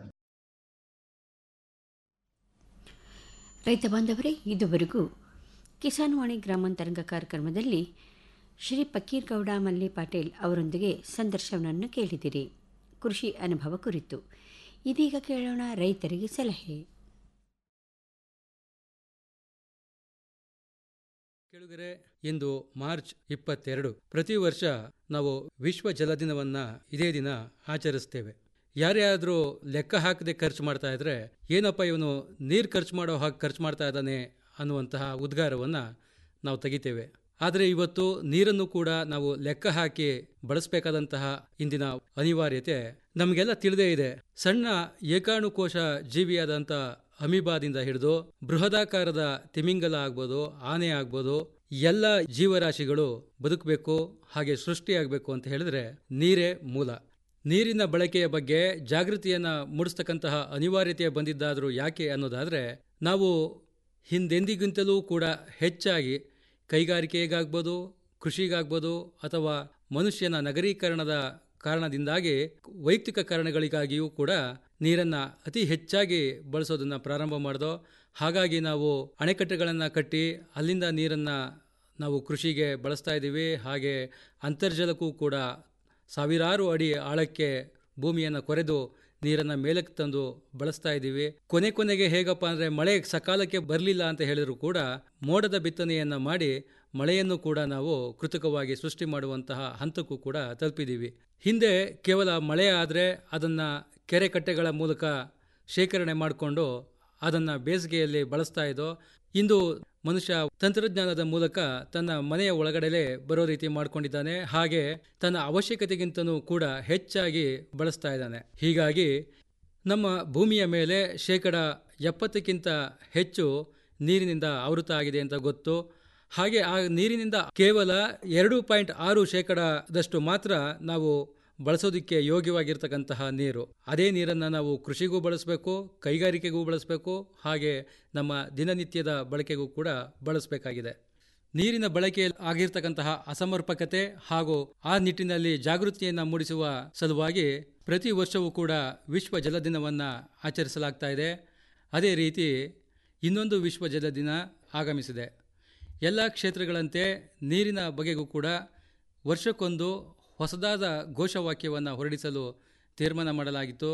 ರೈತ ಬಾಂಧವರೇ ಇದುವರೆಗೂ ಕಿಸಾನ್ ವಾಣಿ ಗ್ರಾಮಾಂತರಂಗ ಕಾರ್ಯಕ್ರಮದಲ್ಲಿ ಶ್ರೀ ಪಕ್ಕೀರ್ಗೌಡ ಮಲ್ಲಿ ಪಾಟೀಲ್ ಅವರೊಂದಿಗೆ ಸಂದರ್ಶನವನ್ನು ಕೇಳಿದಿರಿ ಕೃಷಿ ಅನುಭವ ಕುರಿತು ಇದೀಗ ಕೇಳೋಣ ರೈತರಿಗೆ ಸಲಹೆ ಕೆಳಗರೆ ಇಂದು ಮಾರ್ಚ್ ಇಪ್ಪತ್ತೆರಡು ಪ್ರತಿ ವರ್ಷ ನಾವು ವಿಶ್ವ ಜಲ ದಿನವನ್ನ ಇದೇ ದಿನ ಆಚರಿಸ್ತೇವೆ ಯಾರೇ ಆದರೂ ಲೆಕ್ಕ ಹಾಕದೆ ಖರ್ಚು ಮಾಡ್ತಾ ಇದ್ರೆ ಏನಪ್ಪ ಇವನು ನೀರು ಖರ್ಚು ಮಾಡೋ ಹಾಗೆ ಖರ್ಚು ಮಾಡ್ತಾ ಇದ್ದಾನೆ ಅನ್ನುವಂತಹ ಉದ್ಗಾರವನ್ನು ನಾವು ತೆಗಿತೇವೆ ಆದರೆ ಇವತ್ತು ನೀರನ್ನು ಕೂಡ ನಾವು ಲೆಕ್ಕ ಹಾಕಿ ಬಳಸಬೇಕಾದಂತಹ ಇಂದಿನ ಅನಿವಾರ್ಯತೆ ನಮಗೆಲ್ಲ ತಿಳಿದೇ ಇದೆ ಸಣ್ಣ ಏಕಾಣುಕೋಶ ಜೀವಿಯಾದಂಥ ಅಮೀಬಾದಿಂದ ಹಿಡಿದು ಬೃಹದಾಕಾರದ ತಿಮಿಂಗಲ ಆಗ್ಬೋದು ಆನೆ ಆಗ್ಬೋದು ಎಲ್ಲ ಜೀವರಾಶಿಗಳು ಬದುಕಬೇಕು ಹಾಗೆ ಸೃಷ್ಟಿಯಾಗಬೇಕು ಅಂತ ಹೇಳಿದ್ರೆ ನೀರೇ ಮೂಲ ನೀರಿನ ಬಳಕೆಯ ಬಗ್ಗೆ ಜಾಗೃತಿಯನ್ನು ಮೂಡಿಸ್ತಕ್ಕಂತಹ ಅನಿವಾರ್ಯತೆ ಬಂದಿದ್ದಾದರೂ ಯಾಕೆ ಅನ್ನೋದಾದರೆ ನಾವು ಹಿಂದೆಂದಿಗಿಂತಲೂ ಕೂಡ ಹೆಚ್ಚಾಗಿ ಕೈಗಾರಿಕೆಗಾಗ್ಬೋದು ಕೃಷಿಗಾಗ್ಬೋದು ಅಥವಾ ಮನುಷ್ಯನ ನಗರೀಕರಣದ ಕಾರಣದಿಂದಾಗಿ ವೈಯಕ್ತಿಕ ಕಾರಣಗಳಿಗಾಗಿಯೂ ಕೂಡ ನೀರನ್ನು ಅತಿ ಹೆಚ್ಚಾಗಿ ಬಳಸೋದನ್ನು ಪ್ರಾರಂಭ ಮಾಡಿದೋ ಹಾಗಾಗಿ ನಾವು ಅಣೆಕಟ್ಟೆಗಳನ್ನು ಕಟ್ಟಿ ಅಲ್ಲಿಂದ ನೀರನ್ನು ನಾವು ಕೃಷಿಗೆ ಬಳಸ್ತಾ ಇದ್ದೀವಿ ಹಾಗೆ ಅಂತರ್ಜಲಕ್ಕೂ ಕೂಡ ಸಾವಿರಾರು ಅಡಿ ಆಳಕ್ಕೆ ಭೂಮಿಯನ್ನು ಕೊರೆದು ನೀರನ್ನು ಮೇಲಕ್ಕೆ ತಂದು ಬಳಸ್ತಾ ಇದ್ದೀವಿ ಕೊನೆ ಕೊನೆಗೆ ಹೇಗಪ್ಪ ಅಂದರೆ ಮಳೆ ಸಕಾಲಕ್ಕೆ ಬರಲಿಲ್ಲ ಅಂತ ಹೇಳಿದ್ರು ಕೂಡ ಮೋಡದ ಬಿತ್ತನೆಯನ್ನು ಮಾಡಿ ಮಳೆಯನ್ನು ಕೂಡ ನಾವು ಕೃತಕವಾಗಿ ಸೃಷ್ಟಿ ಮಾಡುವಂತಹ ಹಂತಕ್ಕೂ ಕೂಡ ತಲುಪಿದ್ದೀವಿ ಹಿಂದೆ ಕೇವಲ ಮಳೆ ಆದರೆ ಅದನ್ನು ಕೆರೆ ಕಟ್ಟೆಗಳ ಮೂಲಕ ಶೇಖರಣೆ ಮಾಡಿಕೊಂಡು ಅದನ್ನು ಬೇಸಿಗೆಯಲ್ಲಿ ಬಳಸ್ತಾ ಇದ್ದೋ ಇಂದು ಮನುಷ್ಯ ತಂತ್ರಜ್ಞಾನದ ಮೂಲಕ ತನ್ನ ಮನೆಯ ಒಳಗಡೆಲೇ ಬರೋ ರೀತಿ ಮಾಡ್ಕೊಂಡಿದ್ದಾನೆ ಹಾಗೆ ತನ್ನ ಅವಶ್ಯಕತೆಗಿಂತನೂ ಕೂಡ ಹೆಚ್ಚಾಗಿ ಬಳಸ್ತಾ ಇದ್ದಾನೆ ಹೀಗಾಗಿ ನಮ್ಮ ಭೂಮಿಯ ಮೇಲೆ ಶೇಕಡ ಎಪ್ಪತ್ತಕ್ಕಿಂತ ಹೆಚ್ಚು ನೀರಿನಿಂದ ಆವೃತ ಆಗಿದೆ ಅಂತ ಗೊತ್ತು ಹಾಗೆ ಆ ನೀರಿನಿಂದ ಕೇವಲ ಎರಡು ಪಾಯಿಂಟ್ ಆರು ಶೇಕಡದಷ್ಟು ಮಾತ್ರ ನಾವು ಬಳಸೋದಕ್ಕೆ ಯೋಗ್ಯವಾಗಿರ್ತಕ್ಕಂತಹ ನೀರು ಅದೇ ನೀರನ್ನು ನಾವು ಕೃಷಿಗೂ ಬಳಸಬೇಕು ಕೈಗಾರಿಕೆಗೂ ಬಳಸಬೇಕು ಹಾಗೆ ನಮ್ಮ ದಿನನಿತ್ಯದ ಬಳಕೆಗೂ ಕೂಡ ಬಳಸಬೇಕಾಗಿದೆ ನೀರಿನ ಬಳಕೆಯಲ್ಲಿ ಆಗಿರ್ತಕ್ಕಂತಹ ಅಸಮರ್ಪಕತೆ ಹಾಗೂ ಆ ನಿಟ್ಟಿನಲ್ಲಿ ಜಾಗೃತಿಯನ್ನು ಮೂಡಿಸುವ ಸಲುವಾಗಿ ಪ್ರತಿ ವರ್ಷವೂ ಕೂಡ ವಿಶ್ವ ಜಲ ದಿನವನ್ನು ಆಚರಿಸಲಾಗ್ತಾ ಇದೆ ಅದೇ ರೀತಿ ಇನ್ನೊಂದು ವಿಶ್ವ ಜಲ ದಿನ ಆಗಮಿಸಿದೆ ಎಲ್ಲ ಕ್ಷೇತ್ರಗಳಂತೆ ನೀರಿನ ಬಗೆಗೂ ಕೂಡ ವರ್ಷಕ್ಕೊಂದು ಹೊಸದಾದ ಘೋಷವಾಕ್ಯವನ್ನು ಹೊರಡಿಸಲು ತೀರ್ಮಾನ ಮಾಡಲಾಗಿತ್ತು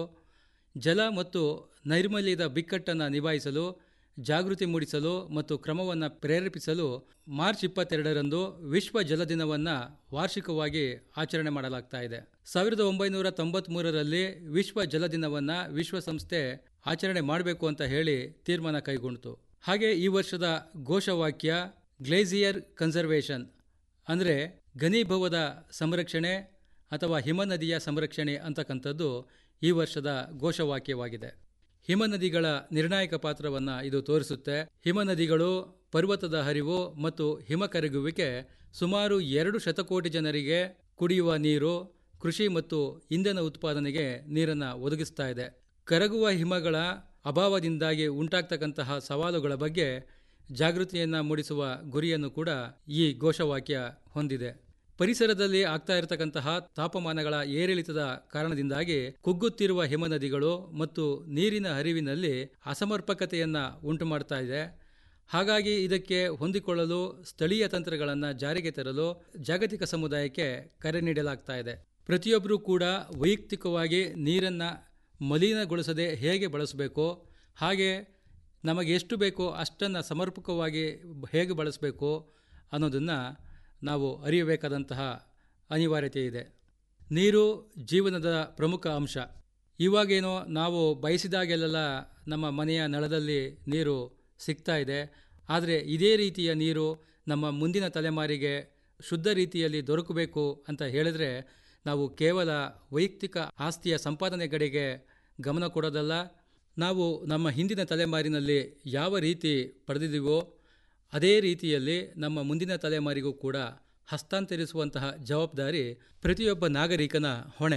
ಜಲ ಮತ್ತು ನೈರ್ಮಲ್ಯದ ಬಿಕ್ಕಟ್ಟನ್ನು ನಿಭಾಯಿಸಲು ಜಾಗೃತಿ ಮೂಡಿಸಲು ಮತ್ತು ಕ್ರಮವನ್ನು ಪ್ರೇರೇಪಿಸಲು ಮಾರ್ಚ್ ಇಪ್ಪತ್ತೆರಡರಂದು ವಿಶ್ವ ಜಲ ದಿನವನ್ನು ವಾರ್ಷಿಕವಾಗಿ ಆಚರಣೆ ಮಾಡಲಾಗ್ತಾ ಇದೆ ಸಾವಿರದ ಒಂಬೈನೂರ ತೊಂಬತ್ಮೂರರಲ್ಲಿ ವಿಶ್ವ ಜಲ ದಿನವನ್ನು ವಿಶ್ವಸಂಸ್ಥೆ ಆಚರಣೆ ಮಾಡಬೇಕು ಅಂತ ಹೇಳಿ ತೀರ್ಮಾನ ಕೈಗೊಂಡಿತು ಹಾಗೆ ಈ ವರ್ಷದ ಘೋಷವಾಕ್ಯ ಗ್ಲೇಸಿಯರ್ ಕನ್ಸರ್ವೇಷನ್ ಅಂದರೆ ಘನೀಭವದ ಸಂರಕ್ಷಣೆ ಅಥವಾ ಹಿಮನದಿಯ ಸಂರಕ್ಷಣೆ ಅಂತಕ್ಕಂಥದ್ದು ಈ ವರ್ಷದ ಘೋಷವಾಕ್ಯವಾಗಿದೆ ಹಿಮನದಿಗಳ ನಿರ್ಣಾಯಕ ಪಾತ್ರವನ್ನು ಇದು ತೋರಿಸುತ್ತೆ ಹಿಮನದಿಗಳು ಪರ್ವತದ ಹರಿವು ಮತ್ತು ಹಿಮ ಕರಗುವಿಕೆ ಸುಮಾರು ಎರಡು ಶತಕೋಟಿ ಜನರಿಗೆ ಕುಡಿಯುವ ನೀರು ಕೃಷಿ ಮತ್ತು ಇಂಧನ ಉತ್ಪಾದನೆಗೆ ನೀರನ್ನು ಒದಗಿಸ್ತಾ ಇದೆ ಕರಗುವ ಹಿಮಗಳ ಅಭಾವದಿಂದಾಗಿ ಉಂಟಾಗ್ತಕ್ಕಂತಹ ಸವಾಲುಗಳ ಬಗ್ಗೆ ಜಾಗೃತಿಯನ್ನು ಮೂಡಿಸುವ ಗುರಿಯನ್ನು ಕೂಡ ಈ ಘೋಷವಾಕ್ಯ ಹೊಂದಿದೆ ಪರಿಸರದಲ್ಲಿ ಆಗ್ತಾ ಇರತಕ್ಕಂತಹ ತಾಪಮಾನಗಳ ಏರಿಳಿತದ ಕಾರಣದಿಂದಾಗಿ ಕುಗ್ಗುತ್ತಿರುವ ಹಿಮನದಿಗಳು ಮತ್ತು ನೀರಿನ ಹರಿವಿನಲ್ಲಿ ಅಸಮರ್ಪಕತೆಯನ್ನು ಉಂಟು ಮಾಡ್ತಾ ಇದೆ ಹಾಗಾಗಿ ಇದಕ್ಕೆ ಹೊಂದಿಕೊಳ್ಳಲು ಸ್ಥಳೀಯ ತಂತ್ರಗಳನ್ನು ಜಾರಿಗೆ ತರಲು ಜಾಗತಿಕ ಸಮುದಾಯಕ್ಕೆ ಕರೆ ನೀಡಲಾಗ್ತಾ ಇದೆ ಪ್ರತಿಯೊಬ್ಬರೂ ಕೂಡ ವೈಯಕ್ತಿಕವಾಗಿ ನೀರನ್ನು ಮಲಿನಗೊಳಿಸದೆ ಹೇಗೆ ಬಳಸಬೇಕು ಹಾಗೆ ನಮಗೆ ಎಷ್ಟು ಬೇಕೋ ಅಷ್ಟನ್ನು ಸಮರ್ಪಕವಾಗಿ ಹೇಗೆ ಬಳಸಬೇಕು ಅನ್ನೋದನ್ನು ನಾವು ಅರಿಯಬೇಕಾದಂತಹ ಅನಿವಾರ್ಯತೆ ಇದೆ ನೀರು ಜೀವನದ ಪ್ರಮುಖ ಅಂಶ ಇವಾಗೇನೋ ನಾವು ಬಯಸಿದಾಗೆಲ್ಲ ನಮ್ಮ ಮನೆಯ ನಳದಲ್ಲಿ ನೀರು ಸಿಗ್ತಾ ಇದೆ ಆದರೆ ಇದೇ ರೀತಿಯ ನೀರು ನಮ್ಮ ಮುಂದಿನ ತಲೆಮಾರಿಗೆ ಶುದ್ಧ ರೀತಿಯಲ್ಲಿ ದೊರಕಬೇಕು ಅಂತ ಹೇಳಿದ್ರೆ ನಾವು ಕೇವಲ ವೈಯಕ್ತಿಕ ಆಸ್ತಿಯ ಸಂಪಾದನೆ ಕಡೆಗೆ ಗಮನ ಕೊಡೋದಲ್ಲ ನಾವು ನಮ್ಮ ಹಿಂದಿನ ತಲೆಮಾರಿನಲ್ಲಿ ಯಾವ ರೀತಿ ಪಡೆದಿದ್ದೀವೋ ಅದೇ ರೀತಿಯಲ್ಲಿ ನಮ್ಮ ಮುಂದಿನ ತಲೆಮಾರಿಗೂ ಕೂಡ ಹಸ್ತಾಂತರಿಸುವಂತಹ ಜವಾಬ್ದಾರಿ ಪ್ರತಿಯೊಬ್ಬ ನಾಗರಿಕನ ಹೊಣೆ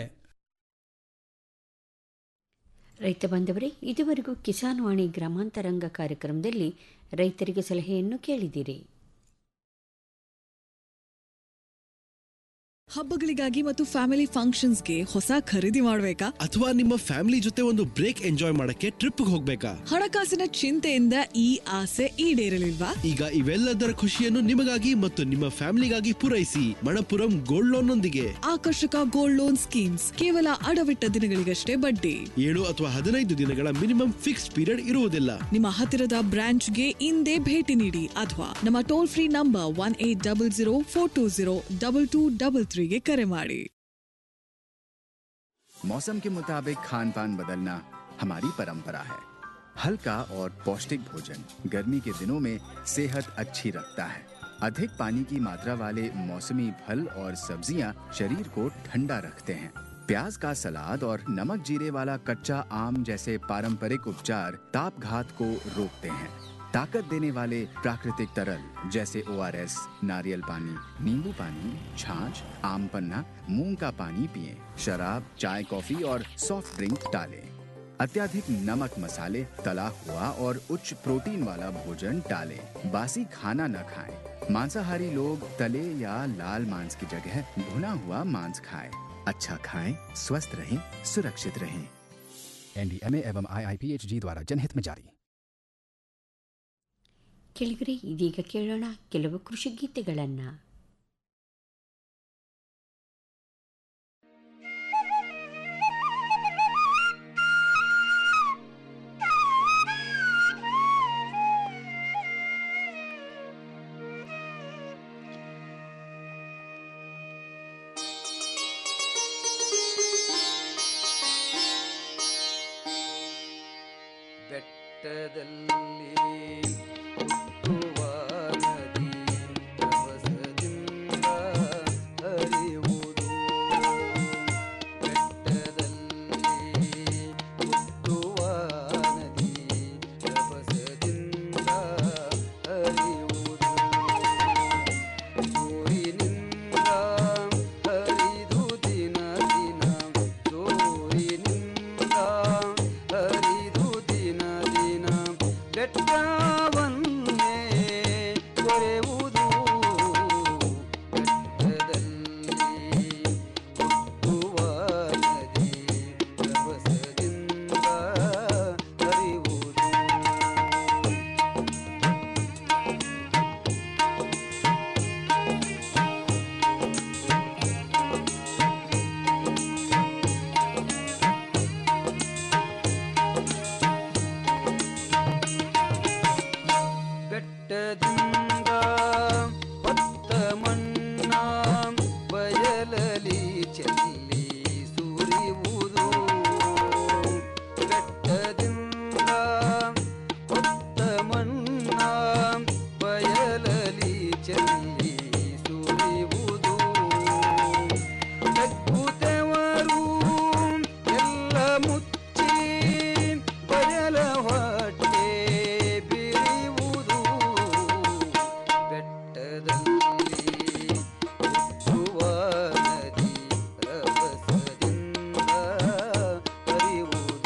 ರೈತ ಬಾಂಧವರೇ ಇದುವರೆಗೂ ಕಿಸಾನ್ ವಾಣಿ ಗ್ರಾಮಾಂತರಂಗ ಕಾರ್ಯಕ್ರಮದಲ್ಲಿ ರೈತರಿಗೆ ಸಲಹೆಯನ್ನು ಕೇಳಿದಿರಿ ಹಬ್ಬಗಳಿಗಾಗಿ ಮತ್ತು ಫ್ಯಾಮಿಲಿ ಫಂಕ್ಷನ್ಸ್ಗೆ ಹೊಸ ಖರೀದಿ ಮಾಡಬೇಕಾ ಅಥವಾ ನಿಮ್ಮ ಫ್ಯಾಮಿಲಿ ಜೊತೆ ಒಂದು ಬ್ರೇಕ್ ಎಂಜಾಯ್ ಮಾಡಕ್ಕೆ ಟ್ರಿಪ್ ಹೋಗ್ಬೇಕಾ ಹಣಕಾಸಿನ ಚಿಂತೆಯಿಂದ ಈ ಆಸೆ ಈಡೇರಲಿಲ್ವಾ ಈಗ ಇವೆಲ್ಲದರ ಖುಷಿಯನ್ನು ನಿಮಗಾಗಿ ಮತ್ತು ನಿಮ್ಮ ಫ್ಯಾಮಿಲಿಗಾಗಿ ಪೂರೈಸಿ ಮಣಪುರಂ ಗೋಲ್ಡ್ ಲೋನ್ ನೊಂದಿಗೆ ಆಕರ್ಷಕ ಗೋಲ್ಡ್ ಲೋನ್ ಸ್ಕೀಮ್ಸ್ ಕೇವಲ ಅಡವಿಟ್ಟ ದಿನಗಳಿಗಷ್ಟೇ ಬಡ್ಡಿ ಏಳು ಅಥವಾ ಹದಿನೈದು ದಿನಗಳ ಮಿನಿಮಮ್ ಫಿಕ್ಸ್ ಪೀರಿಯಡ್ ಇರುವುದಿಲ್ಲ ನಿಮ್ಮ ಹತ್ತಿರದ ಬ್ರಾಂಚ್ಗೆ ಇಂದೇ ಭೇಟಿ ನೀಡಿ ಅಥವಾ ನಮ್ಮ toll free number one eight double zero four two zero double two double ತ್ರೀಗೆ ಕರೆ ಮಾಡಿ मौसम के मुताबिक खान पान बदलना हमारी परंपरा है हल्का और पौष्टिक भोजन गर्मी के दिनों में सेहत अच्छी रखता है अधिक पानी की मात्रा वाले मौसमी फल और सब्जियां शरीर को ठंडा रखते हैं प्याज का सलाद और नमक जीरे वाला कच्चा आम जैसे पारंपरिक उपचार ताप घात को रोकते हैं ताकत देने वाले प्राकृतिक तरल जैसे ओ नारियल पानी नींबू पानी छाछ आम पन्ना मूंग का पानी पिए शराब चाय कॉफी और सॉफ्ट ड्रिंक टालें अत्याधिक नमक मसाले तला हुआ और उच्च प्रोटीन वाला भोजन टालें बासी खाना न खाएं मांसाहारी लोग तले या लाल मांस की जगह भुना हुआ मांस खाएं अच्छा खाएं स्वस्थ रहें सुरक्षित रहें एनडीएमए एवं आईआईपीएचजी द्वारा जनहित में जारी ಕೆಳಗರೆ ಇದೀಗ ಕೇಳೋಣ ಕೆಲವು ಕೃಷಿ ಗೀತೆಗಳನ್ನು ಬೆಟ್ಟದಲ್ಲಿ ಹುಟ್ಟುವ ನದಿ ರಭಸದಿಂದ ಹರಿಯುವುದು ಬೆಟ್ಟದಲ್ಲಿ ಹುಟ್ಟುವ ನದಿ ರಭಸದಿಂದ ಹರಿಯುವುದು ಸೂರಿನಿಂದ ಹರಿದು ದಿನ ದಿನ ಸೂರಿನಿಂದ ಹರಿದು ದಿನ ದಿನ ಬೆಟ್ಟವನ್ನೇ ಕೊರೆಯುವುದು ಬೆಟ್ಟದಲ್ಲಿ ಹುಟ್ಟುವ ನದಿ ರಭಸದಿಂದ ಹರಿಯುವುದು ಬೆಟ್ಟದಿಂದ ಹೊತ್ತ ಮಣ್ಣ ಬಯಲಲಿ ಚೆಲ್ಲಿ ಸುರಿಯುವುದು ಬೆಟ್ಟದಿಂದ ಹೊತ್ತ ಮಣ್ಣ ಬಯಲಲಿ ಚೆಲ್ಲಿ ಸುರಿಯುವುದು ತಗ್ಗುತ್ತವರು ಎಲ್ಲ ಮುಚ್ಚಿ ಬಯಲ ಹೊಟ್ಟೆ ಬಿರಿಯುವುದು ಬೆಟ್ಟದಲ್ಲಿ ಹುಟ್ಟುವ ನದಿ ರಭಸದಿಂದ ಹರಿಯುವುದು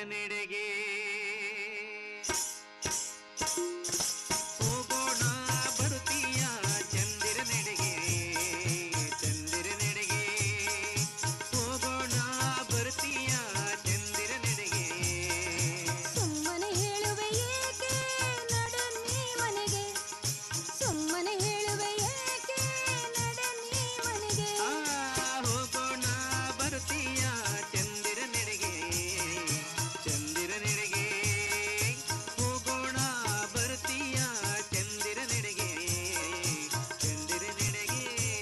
ನೆಡೆಗೆ ಹೋಗೋಣ ಬರುತ್ತೀಯ ಚಂದಿರ ನೆಡೆಗೆ ಚಂದಿರ ನೆಡೆಗೆ ಹೋಗೋಣ ಬರುತ್ತೀಯ ಚಂದಿರ ನೆಡೆಗೆ ಸುಮ್ಮನೆ ಹೇಳುವೆ ಏಕೆ ನಡನ್ನಿ ಮನೆಗೆ ಸುಮ್ಮನೆ ಹೇಳುವೆ ಏಕೆ ನಡನ್ನಿ ಮನೆಗೆ ಹೋಗೋಣ ಬರುತ್ತೀಯ ಚಂದಿರ ನೆಡೆಗೆ ಚಂದಿರ ನೆಡೆಗೆ ಹೋಗೋಣ ಬರುತ್ತೀಯ ಚಂದಿರ ನೆಡೆಗೆ ಚಂದಿರ ನೆಡೆಗೆ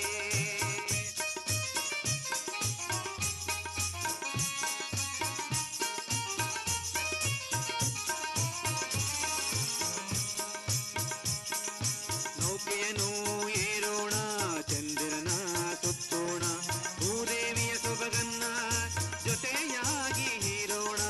ನೌಕೆಯನ್ನು ಏರೋಣ ಚಂದಿರನ ಸುತ್ತೋಣ ಭೂದೇವಿಯ ಸೊಬಗನ್ನ ಜೊತೆಯಾಗಿ ಹೀರೋಣ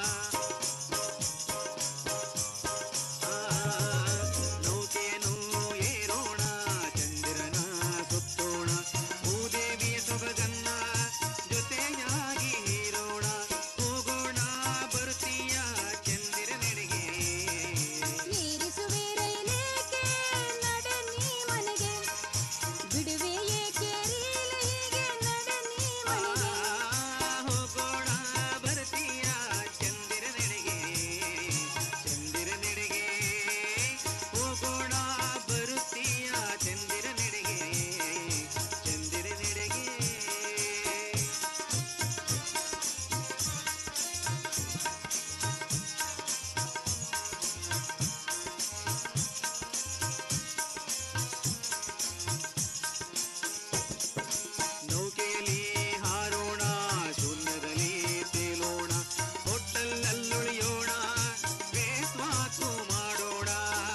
ಆ, ನೌಕೆಯನ್ನು ಏರೋಣ ಚಂದಿರನ ಸುತ್ತೋಣ ಭೂದೇವಿಯ ಸೊಬಗನ್ನ ಜೊತೆಯಾಗಿ ಹೀರೋಣ ಹೋಗೋಣ ಬರುತ್ತೀಯ ಚಂದಿರ ನೆಡೆಗೆ ಏರಿಸುವೆ ರೈಲೇಕೆ ನಡನ್ನಿ ಮನೆಗೆ ಬಿಡುವೆ ಏಕೆ ರೀಲೆಗೆ ನಡನ್ನಿ ಮನೆಗೆ ಹೋಗೋಣ ಬರುತ್ತೀಯ ಚಂದಿರ ನೆಡೆಗೆ ಚಂದಿರ ನೆಡೆಗೆ ಹೋಗೋಣ ಬರುತ್ತೀಯ ಚಂದಿರ ನೆಡೆಗೆ ಚಂದಿರ ನೆಡೆಗೆ ನೌಕೆಯಲ್ಲಿ ಹಾರೋಣ ಶೂನ್ಯದಲ್ಲಿ ತೇಲೋಣ ಹೊಟ್ಟಲ್ಲುಳಿಯೋಣ ಬೇಸ್ವಾಸು ಮಾಡೋಣ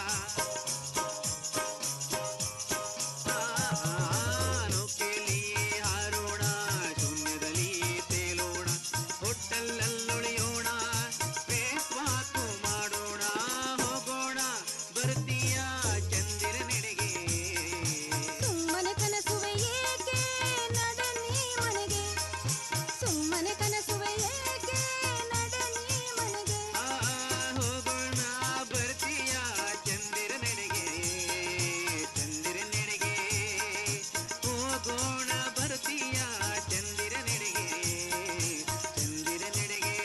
ಆ, ನೌಕೆಯಲ್ಲಿ ಹಾರೋಣ ಶೂನ್ಯದಲ್ಲಿ ತೇಲೋಣ ಹೊಟ್ಟಲ್ಲುಳಿಯೋಣ ಬೇಸ್ವಾಸು ಮಾಡೋಣ ಹೋಗೋಣ ಬರ್ತೀಯ ಚಂದಿರ ನೆಡೆಗೆ ಸುಮ್ಮನೆ ಕನಸುವೆ ಏಕೆ ನಡನ್ನಿ ಮನೆಗೆ ಸುಮ್ಮನೆ ಕನಸುವೆ ಏಕೆ ನಡನ್ನಿ ಮನೆಗೆ ಹೋಗೋಣ ಬರ್ತೀಯ ಚಂದಿರ ನೆಡೆಗೆ ಚಂದಿರ ನೆಡೆಗೆ ಹೋಗೋಣ ಬರ್ತೀಯ ಚಂದಿರ ನೆಡೆಗೆ ಚಂದಿರ ನೆಡೆಗೆ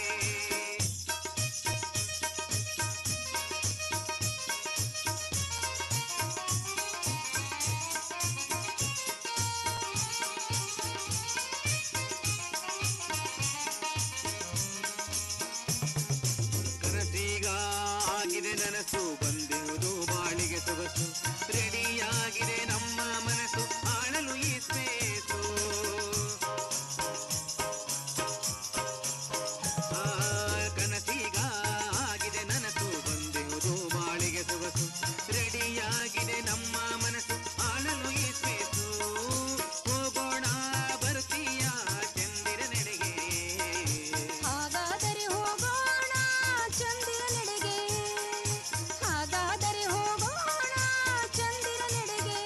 ಕನಸೀಗ ಆಗಿದೆ ನನಸು ಬಂದಿರುವುದು ಬಾಳಿಗೆ ಸೊಗಸು ರೆಡಿಯಾಗಿದೆ ನಮ್ಮ ಮನಸ್ಸು ಆಳಲು ಈ ಸ್ಪೇಸು ಆ, ಕನಸೀಗ ಆಗಿದೆ ನನಸು ಬಂದಿರುವುದು ಬಾಳಿಗೆ ಸೊಗಸು ರೆಡಿಯಾಗಿದೆ ನಮ್ಮ ಮನಸ್ಸು ಆಳಲು ಈ ಸ್ಪೇಸು ಹೋಗೋಣ ಬರ್ತೀಯ ಚಂದಿರ ನೆಡೆಗೆ ಹಾಗಾದರೆ ಹೋಗೋಣ ಚಂದಿರ ನೆಡೆಗೆ ಹಾಗಾದರೆ ಹೋಗೋಣ ಚಂದಿರ ನೆಡೆಗೆ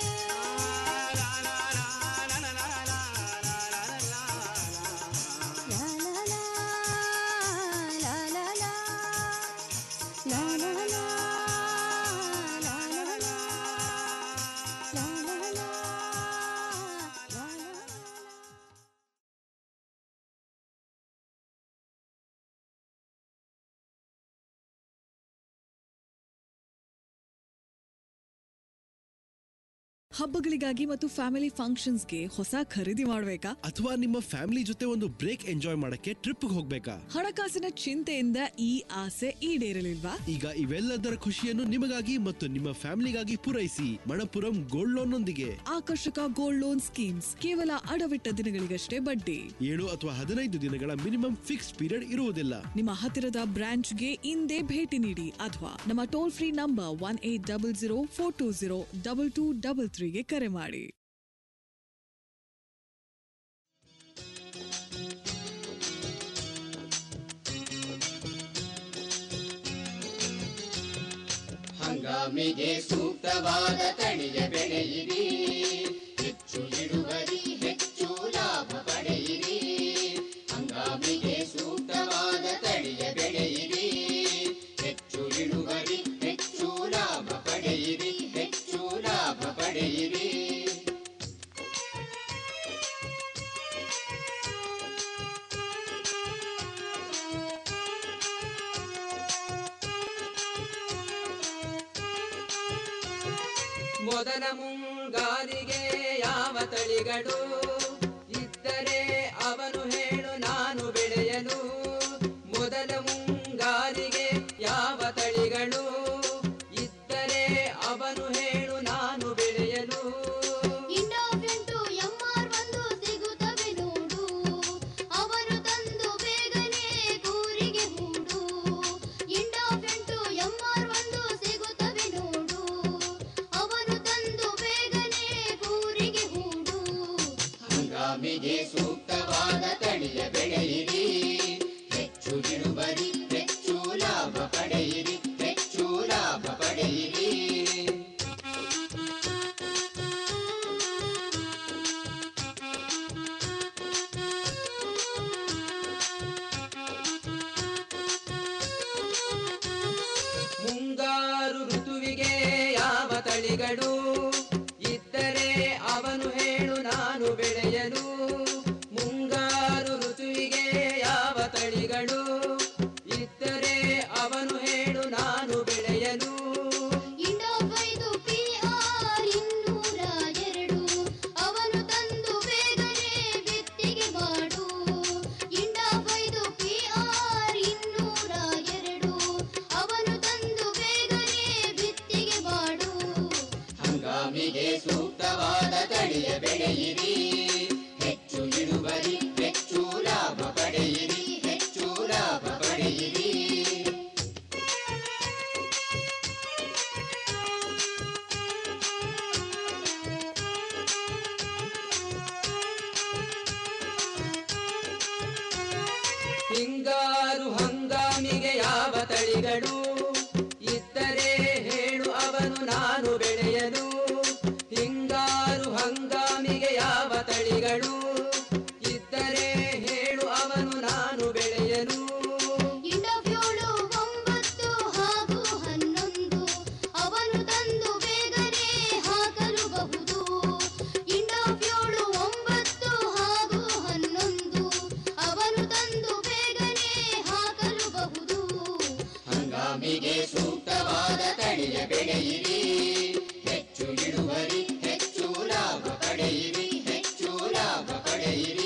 ಲಾ ಲಾ ಲಾ, ಲಾ ಲಾ ಲಾ, ಲಾ ಲಾ ಲಾ, ಲಾ ಲಾ ಲಾ, ಲಾ ಲಾ ಲಾ, ಲಾ ಲಾ ಲಾ. ಹಬ್ಬಗಳಿಗಾಗಿ ಮತ್ತು ಫ್ಯಾಮಿಲಿ ಫಂಕ್ಷನ್ಸ್ಗೆ ಹೊಸ ಖರೀದಿ ಮಾಡ್ಬೇಕಾ ಅಥವಾ ನಿಮ್ಮ ಫ್ಯಾಮಿಲಿ ಜೊತೆ ಒಂದು ಬ್ರೇಕ್ ಎಂಜಾಯ್ ಮಾಡಕ್ಕೆ ಟ್ರಿಪ್ ಹೋಗ್ಬೇಕಾ ಹಣಕಾಸಿನ ಚಿಂತೆಯಿಂದ ಈ ಆಸೆ ಈಡೇರಲಿಲ್ವಾ ಈಗ ಇವೆಲ್ಲದರ ಖುಷಿಯನ್ನು ನಿಮಗಾಗಿ ಮತ್ತು ನಿಮ್ಮ ಫ್ಯಾಮಿಲಿಗಾಗಿ ಪೂರೈಸಿ ಮಣಪುರಂ ಗೋಲ್ಡ್ ಲೋನ್ ನೊಂದಿಗೆ ಆಕರ್ಷಕ ಗೋಲ್ಡ್ ಲೋನ್ ಸ್ಕೀಮ್ಸ್ ಕೇವಲ ಅಡವಿಟ್ಟ ದಿನಗಳಿಗಷ್ಟೇ ಬಡ್ಡಿ ಏಳು ಅಥವಾ ಹದಿನೈದು ದಿನಗಳ ಮಿನಿಮಮ್ ಫಿಕ್ಸ್ ಪೀರಿಯಡ್ ಇರುವುದಿಲ್ಲ ನಿಮ್ಮ ಹತ್ತಿರದ ಬ್ರಾಂಚ್ಗೆ ಇಂದೇ ಭೇಟಿ ನೀಡಿ ಅಥವಾ ನಮ್ಮ toll free number one eight double zero four two zero double two double ತ್ರೀಗೆ ಕರೆ ಮಾಡಿ ಹಂಗಾಮಿಗೆ ಸೂಕ್ತವಾದ ತಳಿಯ ಬೆಳೆಯಿರಿ ಹೆಚ್ಚು ಇಳುವರಿ ಹೆಚ್ಚು ಲಾಭ ಪಡೆಯಿರಿ ಹಂಗಾಮಿಗೆ ಸೂಕ್ತವಾದ ತಳಿಯ ಮೊದಲ ಮುಂಗಾರಿಗೆ ಯಾವ ತಳಿಗಳು ಇದ್ದರೆ ಅವನು ಹೇಳು ನಾನು ಬೆಳೆಯಲು ಮೊದಲ ಮುಂಗಾರಿಗೆ ಯಾವ ತಳಿಗಳು ಇದ್ದರೆ ಅವನು ಹೇಳು ನಾನು ಬೆಳೆಯಲು ಇಂಡೋಫೆಂಟು ಎಂಆರ್ ಒಂದು ಸಿಗುತ್ತವೆ ನೋಡು ಅವನು ತಂದು ಬೇಗನೆ ಕೂರಿಗೆ ಹೂಡು ಇಂಡೋಫೆಂಟು ಎಂಆರ್ ಒಂದು ಸಿಗುತ್ತವೆ ನೋಡು ಅವನು ತಂದು ಬೇಗನೆ ಕೂರಿಗೆ ಹೂಡು ಹಂಗಾಮಿಗೆ ಸೂಕ್ತವಾದ ತಳಿಯ ಬೆಳೆಯಿರಿ ಹೆಚ್ಚು ಇಳುವರಿ ಹೆಚ್ಚು ಲಾಭ ಪಡೆಯಿರಿ ಹೆಚ್ಚು ಲಾಭ ಪಡೆಯಿರಿ ಮುಂಗಾರು ಋತುವಿಗೆ ಯಾವ ತಳಿಗಳು ಇದ್ದರೆ ಅವನು ಹೇಳು ನಾನು ಬೆಳೆಯಲು ಮುಂಗಾರು ಋತುವಿಗೆ ಯಾವ ತಳಿಗಳು ಇದ್ದರೆ ಅವನು ಹೇಳು ನಾನು ಬೆಳೆಯಲು ಇಂಡೋಫೈದು ಪಿಆರ್ ಇನ್ನೂರ ಎರಡು ಅವನು ತಂದು ಬೇಗನೆ ಬಿತ್ತಿಗೆ ಮಾಡು ಇಂಡೋಫೈದು ಪಿಆರ್ ಇನ್ನೂರ ಎರಡು ಅವನು ತಂದು ಬೇಗನೆ ಬಿತ್ತಿಗೆ ಮಾಡು ಹಂಗಾಮಿಗೆ ಸೂಕ್ತವಾದ ತಳಿಯ ಬೆಳೆಯಿರಿ ಹೆಚ್ಚು ಇಳುವರಿ ಹೆಚ್ಚು ಲಾಭ ಪಡೆಯಿರಿ ಹೆಚ್ಚು ಲಾಭ ಪಡೆಯಿರಿ ಹಿಂಗಾರು ಹಂಗಾಮಿಗೆ ಯಾವ ತಳಿಗಳು ಇದ್ದರೆ ಹೇಳು ಅವನು ನಾನು ಬೆಳೆಯಲು ಹಿಂಗಾರು ಹಂಗಾಮಿಗೆ ಯಾವ ತಳಿಗಳು ಇದ್ದರೆ ಹೇಳು ಅವನು ನಾನು ಬೆಳೆಯಲು ಇಂಡೋಫ್ಯೂಳು ಒಂಬತ್ತು ಹಾಗೂ ಹನ್ನೊಂದು ಅವನು ತಂದು ಬೇಗನೆ ಹಾಕಲು ಬಹುದು ಇಂಡೋಫ್ಯೂಳು ಒಂಬತ್ತು ಹಾಗೂ ಹನ್ನೊಂದು ಅವನು ತಂದು ಬೇಗನೆ ಹಾಕಲು ಬಹುದು ಹಂಗಾಮಿಗೆ ಸೂಕ್ತವಾದ ತಳಿಯ ಬೆಳೆಯಿರಿ ಹೆಚ್ಚು ಇಳುವರಿ ಹೆಚ್ಚು ಲಾಭ ಪಡೆಯಿರಿ ಹೆಚ್ಚು ಲಾಭ ಪಡೆಯಿರಿ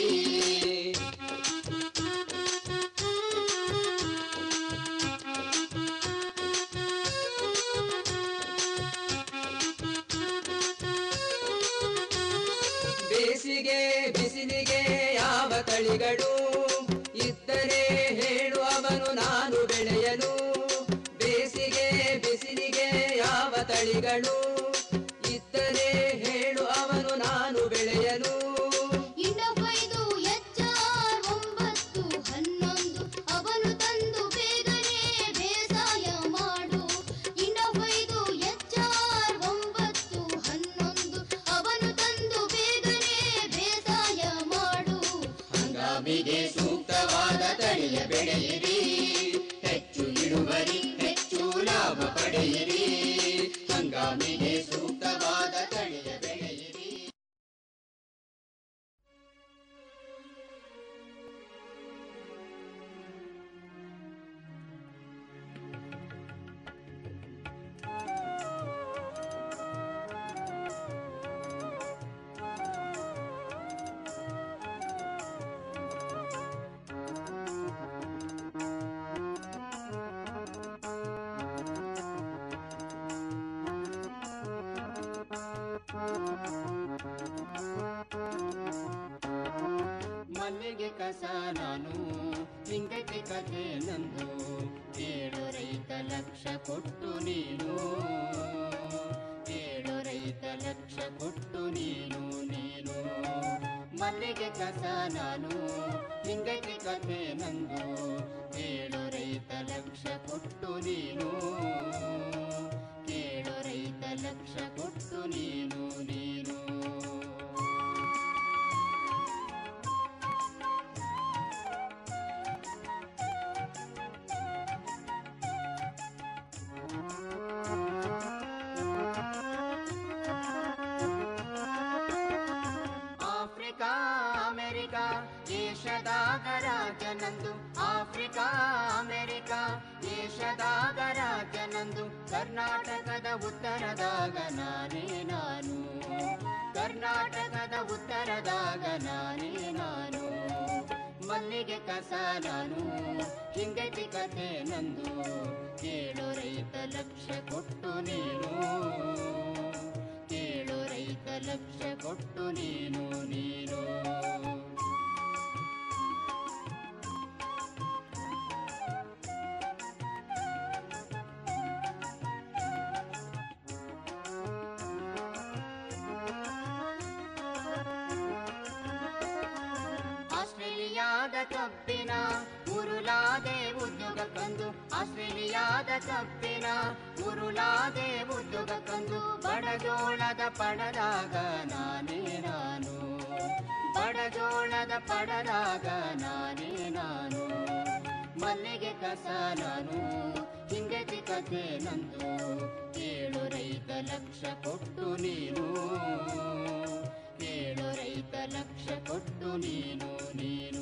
ಬೇಸಿಗೆ ಬಿಸಿಲಿಗೆ ಯಾವ ತಳಿಗಳು ಇದ್ದರೆ ಹೇಳು ಅವನು ನಾನು ಬೆಳೆಯಲು ಬೇಸಿಗೆ ಬಿಸಿಲಿಗೆ ಯಾವ ತಳಿಗಳು ಇದ್ದರೆ ಹೇಳು ಅವನು ನಾನು ಬೆಳೆಯಲು ಇಂಡೋಫೈದು ಎಚ್ಆರ್ ಒಂಬತ್ತು ಹನ್ನೊಂದು ಅವನು ತಂದು ಬೇಗನೆ ಬೇಸಾಯ ಮಾಡು ಇಂಡೋಫೈದು ಎಚ್ಆರ್ ಒಂಬತ್ತು ಹನ್ನೊಂದು ಅವನು ತಂದು ಬೇಗನೆ ಬೇಸಾಯ ಮಾಡು ಹಂಗಾಮಿಗೆ ಸೂಕ್ತವಾದ ತಳಿಯ ಬೆಳೆಯಿರಿ ಹೆಚ್ಚು ಇಳುವರಿ ಹೆಚ್ಚು ಲಾಭ ಪಡೆಯಿರಿ ಹಂಗಾಮಿಗೆ ಸೂಕ್ತವಾದ ತಳಿಯ ಬೆಳೆಯಿರಿ ಮಲ್ಲಿಗೆ ಕಸ ನಾನು ಹಿಂಗಕ್ಕೆ ಕಥೆ ನಂದು ಏಳು ರೈತ ಲಕ್ಷ ಕೊಟ್ಟು ನೀನು ಏಳು ರೈತ ಲಕ್ಷ ಕೊಟ್ಟು ನೀನು ನೀನು ಮಲ್ಲಿಗೆ ಕಸ ನಾನು ಹಿಂಗಕ್ಕೆ ಕಥೆ ನಂದು ಏಳು ರೈತ ಲಕ್ಷ ಕೊಟ್ಟು ನೀನು ಏಳು ರೈತ ಲಕ್ಷ ಕೊಟ್ಟು ನೀನು ನೀನು ಆಫ್ರಿಕಾ ಅಮೆರಿಕ ಏಷದಾಗ ರಾಜನಂದು ಆಫ್ರಿಕಾ ಅಮೆರಿಕ ಏಷದಾಗ ರಾಜನಂದು ಕರ್ನಾಟಕದ ಉತ್ತರದಾಗ ನಾನೇ ನಾನು ಕರ್ನಾಟಕದ ಉತ್ತರದಾಗ ನಾನೇ ನಾನು ಮಲ್ಲಿಗೆ ಕಸ ನಾನು ಹಿಂಗತಿ ಕತೆ ನಂದು ಕೇಳೋ ರೈತ ಲಕ್ಷ ಕೊಟ್ಟು ನೀನು ಕೇಳೋ ರೈತ ಲಕ್ಷ ಕೊಟ್ಟು ನೀನು ನೀನು ಆಸ್ಟ್ರೇಲಿಯಾದ ಕಬ್ಬಿನ ಉರುಳಾದೆ ಉದ್ಯೋಗ ಕಂದು ಆಸ್ಟ್ರೇಲಿಯಾದ ಕಬ್ಬಿನ ಉರುಳಾದೆ ಉದ್ಯೋಗ ಕಂದು ಬಡಜೋಳದ ಪಡದಾಗ ನಾನೇ ನಾನು ಬಡಜೋಳದ ಪಡದಾಗ ನಾನೇ ನಾನು ಮಲ್ಲಿಗೆ ಕಸ ನಾನು ಹಿಂಗತಿ ಕತೆ ನಂದು ಕೇಳು ರೈತ ಲಕ್ಷ ಕೊಟ್ಟು ನೀನು ಕೇಳು ರೈತ ಲಕ್ಷ ಕೊಟ್ಟು ನೀನು ನೀನು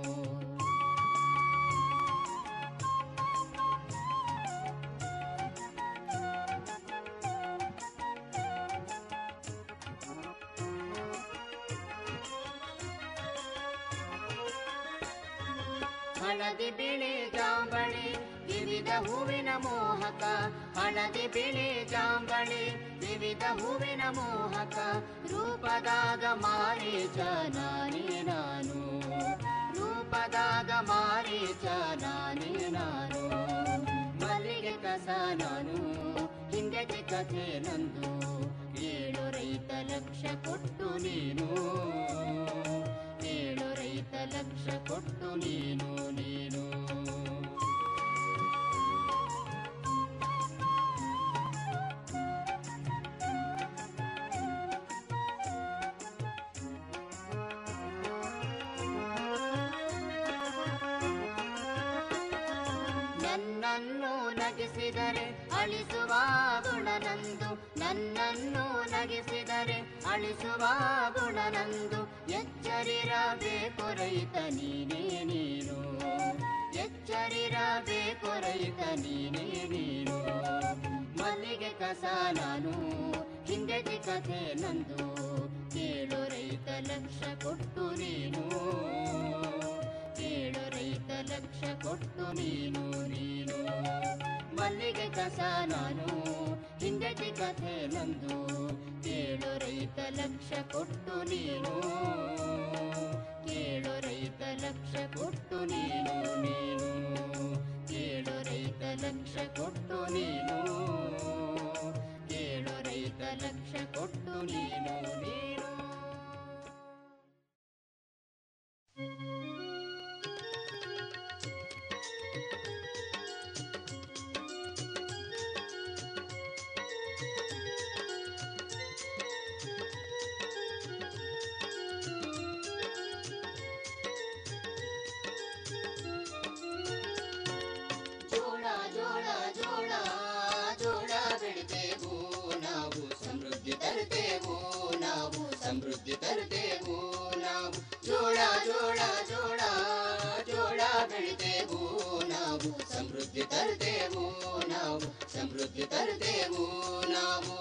ಹಳದಿ ಬಿಳಿ ಜಾಂಬಳಿ ವಿವಿಧ ಹೂವಿನ ಮೋಹಕ ಹಳದಿ ಬಿಳಿ ಜಾಂಬಳಿ ವಿವಿಧ ಹೂವಿನ ಮೋಹಕ ರೂಪದಾಗ ಮಾರೀಚ ನಾನೇ ನಾನು ರೂಪದಾಗ ಮಾರೀಚ ನಾನೇ ನಾನು ಮಲ್ಲಿಗೆ ಕಸ ನಾನು ಹಿಂಗತಿ ಕಥೆ ನಂದು ಏಳು ರೈತ ಲಕ್ಷ ಕೊಟ್ಟು ನೀನು ಏಳು ರೈತ ಲಕ್ಷ ಕೊಟ್ಟು ನೀನು ನೀನು ನನ್ನನ್ನು ನಗಿಸಿದರೆ ಅಳಿಸುವ ಗುಣನಂದು ನನ್ನನ್ನು ನಗಿಸಿದರೆ ಅಳಿಸುವ ಗುಣನಂದು ಎಚ್ಚರಿರಬೇಕು ರೈತ ನೀನೇ ನೀನು ಎಚ್ಚರಿರಬೇಕು ರೈತ ನೀನೇ ನೀನು ಮಲ್ಲಿಗೆ ಕಸ ನಾನು ಹಿಂಗತಿ ಕಥೆ ನಂದು ಕೇಳು ರೈತ ಲಕ್ಷ ಕೊಟ್ಟು ನೀನು ಕೇಳು ರೈತ ಲಕ್ಷ ಕೊಟ್ಟು ನೀನು ನೀನು ಮಲ್ಲಿಗೆ ಕಸ ನಾನು ಹಿಂಗತಿ ಕಥೆ ನಂದು ಕೇಳು ರೈತ ಲಕ್ಷ ಕೊಟ್ಟು ನೀನು ಕೇಳು ರೈತ ಲಕ್ಷ ಕೊಟ್ಟು ನೀನು ನೀನು ಕೇಳು ರೈತ ಲಕ್ಷ ಕೊಟ್ಟು ನೀನು ಕೇಳು ರೈತ ಲಕ್ಷ ಕೊಟ್ಟು ನೀನು ನೀನು ಜೋಳ ಜೋಳ ಜೋಳ ಜೋಳ ಬೆಳಿತೇವು ನಾವು ಸಮೃದ್ಧಿ ತರುತ್ತೇವು ನಾವು ಸಮೃದ್ಧಿ ತರುತ್ತೇವು ನಾವು ಜೋಳ ಜೋಳ ಜೋಳ ಜೋಳ ಬೆಳಿತೇವು ನಾವು ಸಮೃದ್ಧಿ ತರುತ್ತೇವು ನಾವು ಸಮೃದ್ಧಿ ತರುತ್ತೇವು ನಾವು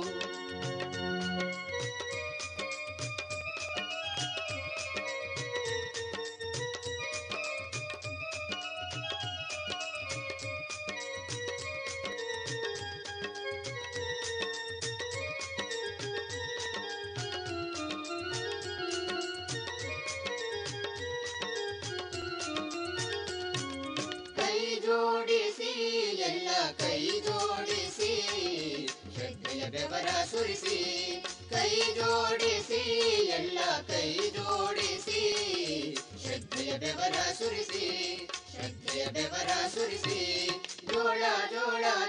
ಕೈ ಜೋಡಿಸಿ ಎಲ್ಲ ಕೈ ಜೋಡಿಸಿ ಶ್ರದ್ಧೆಯ ಬೆವರ ಸುರಿಸಿ ಕೈ ಜೋಡಿಸಿ ಎಲ್ಲ ಕೈ ಜೋಡಿಸಿ ಶ್ರದ್ಧೆಯ ಬೆವರ ಸುರಿಸಿ ಶ್ರದ್ಧೆಯ ಬೆವರ ಸುರಿಸಿ ಜೋಳ ಜೋಳ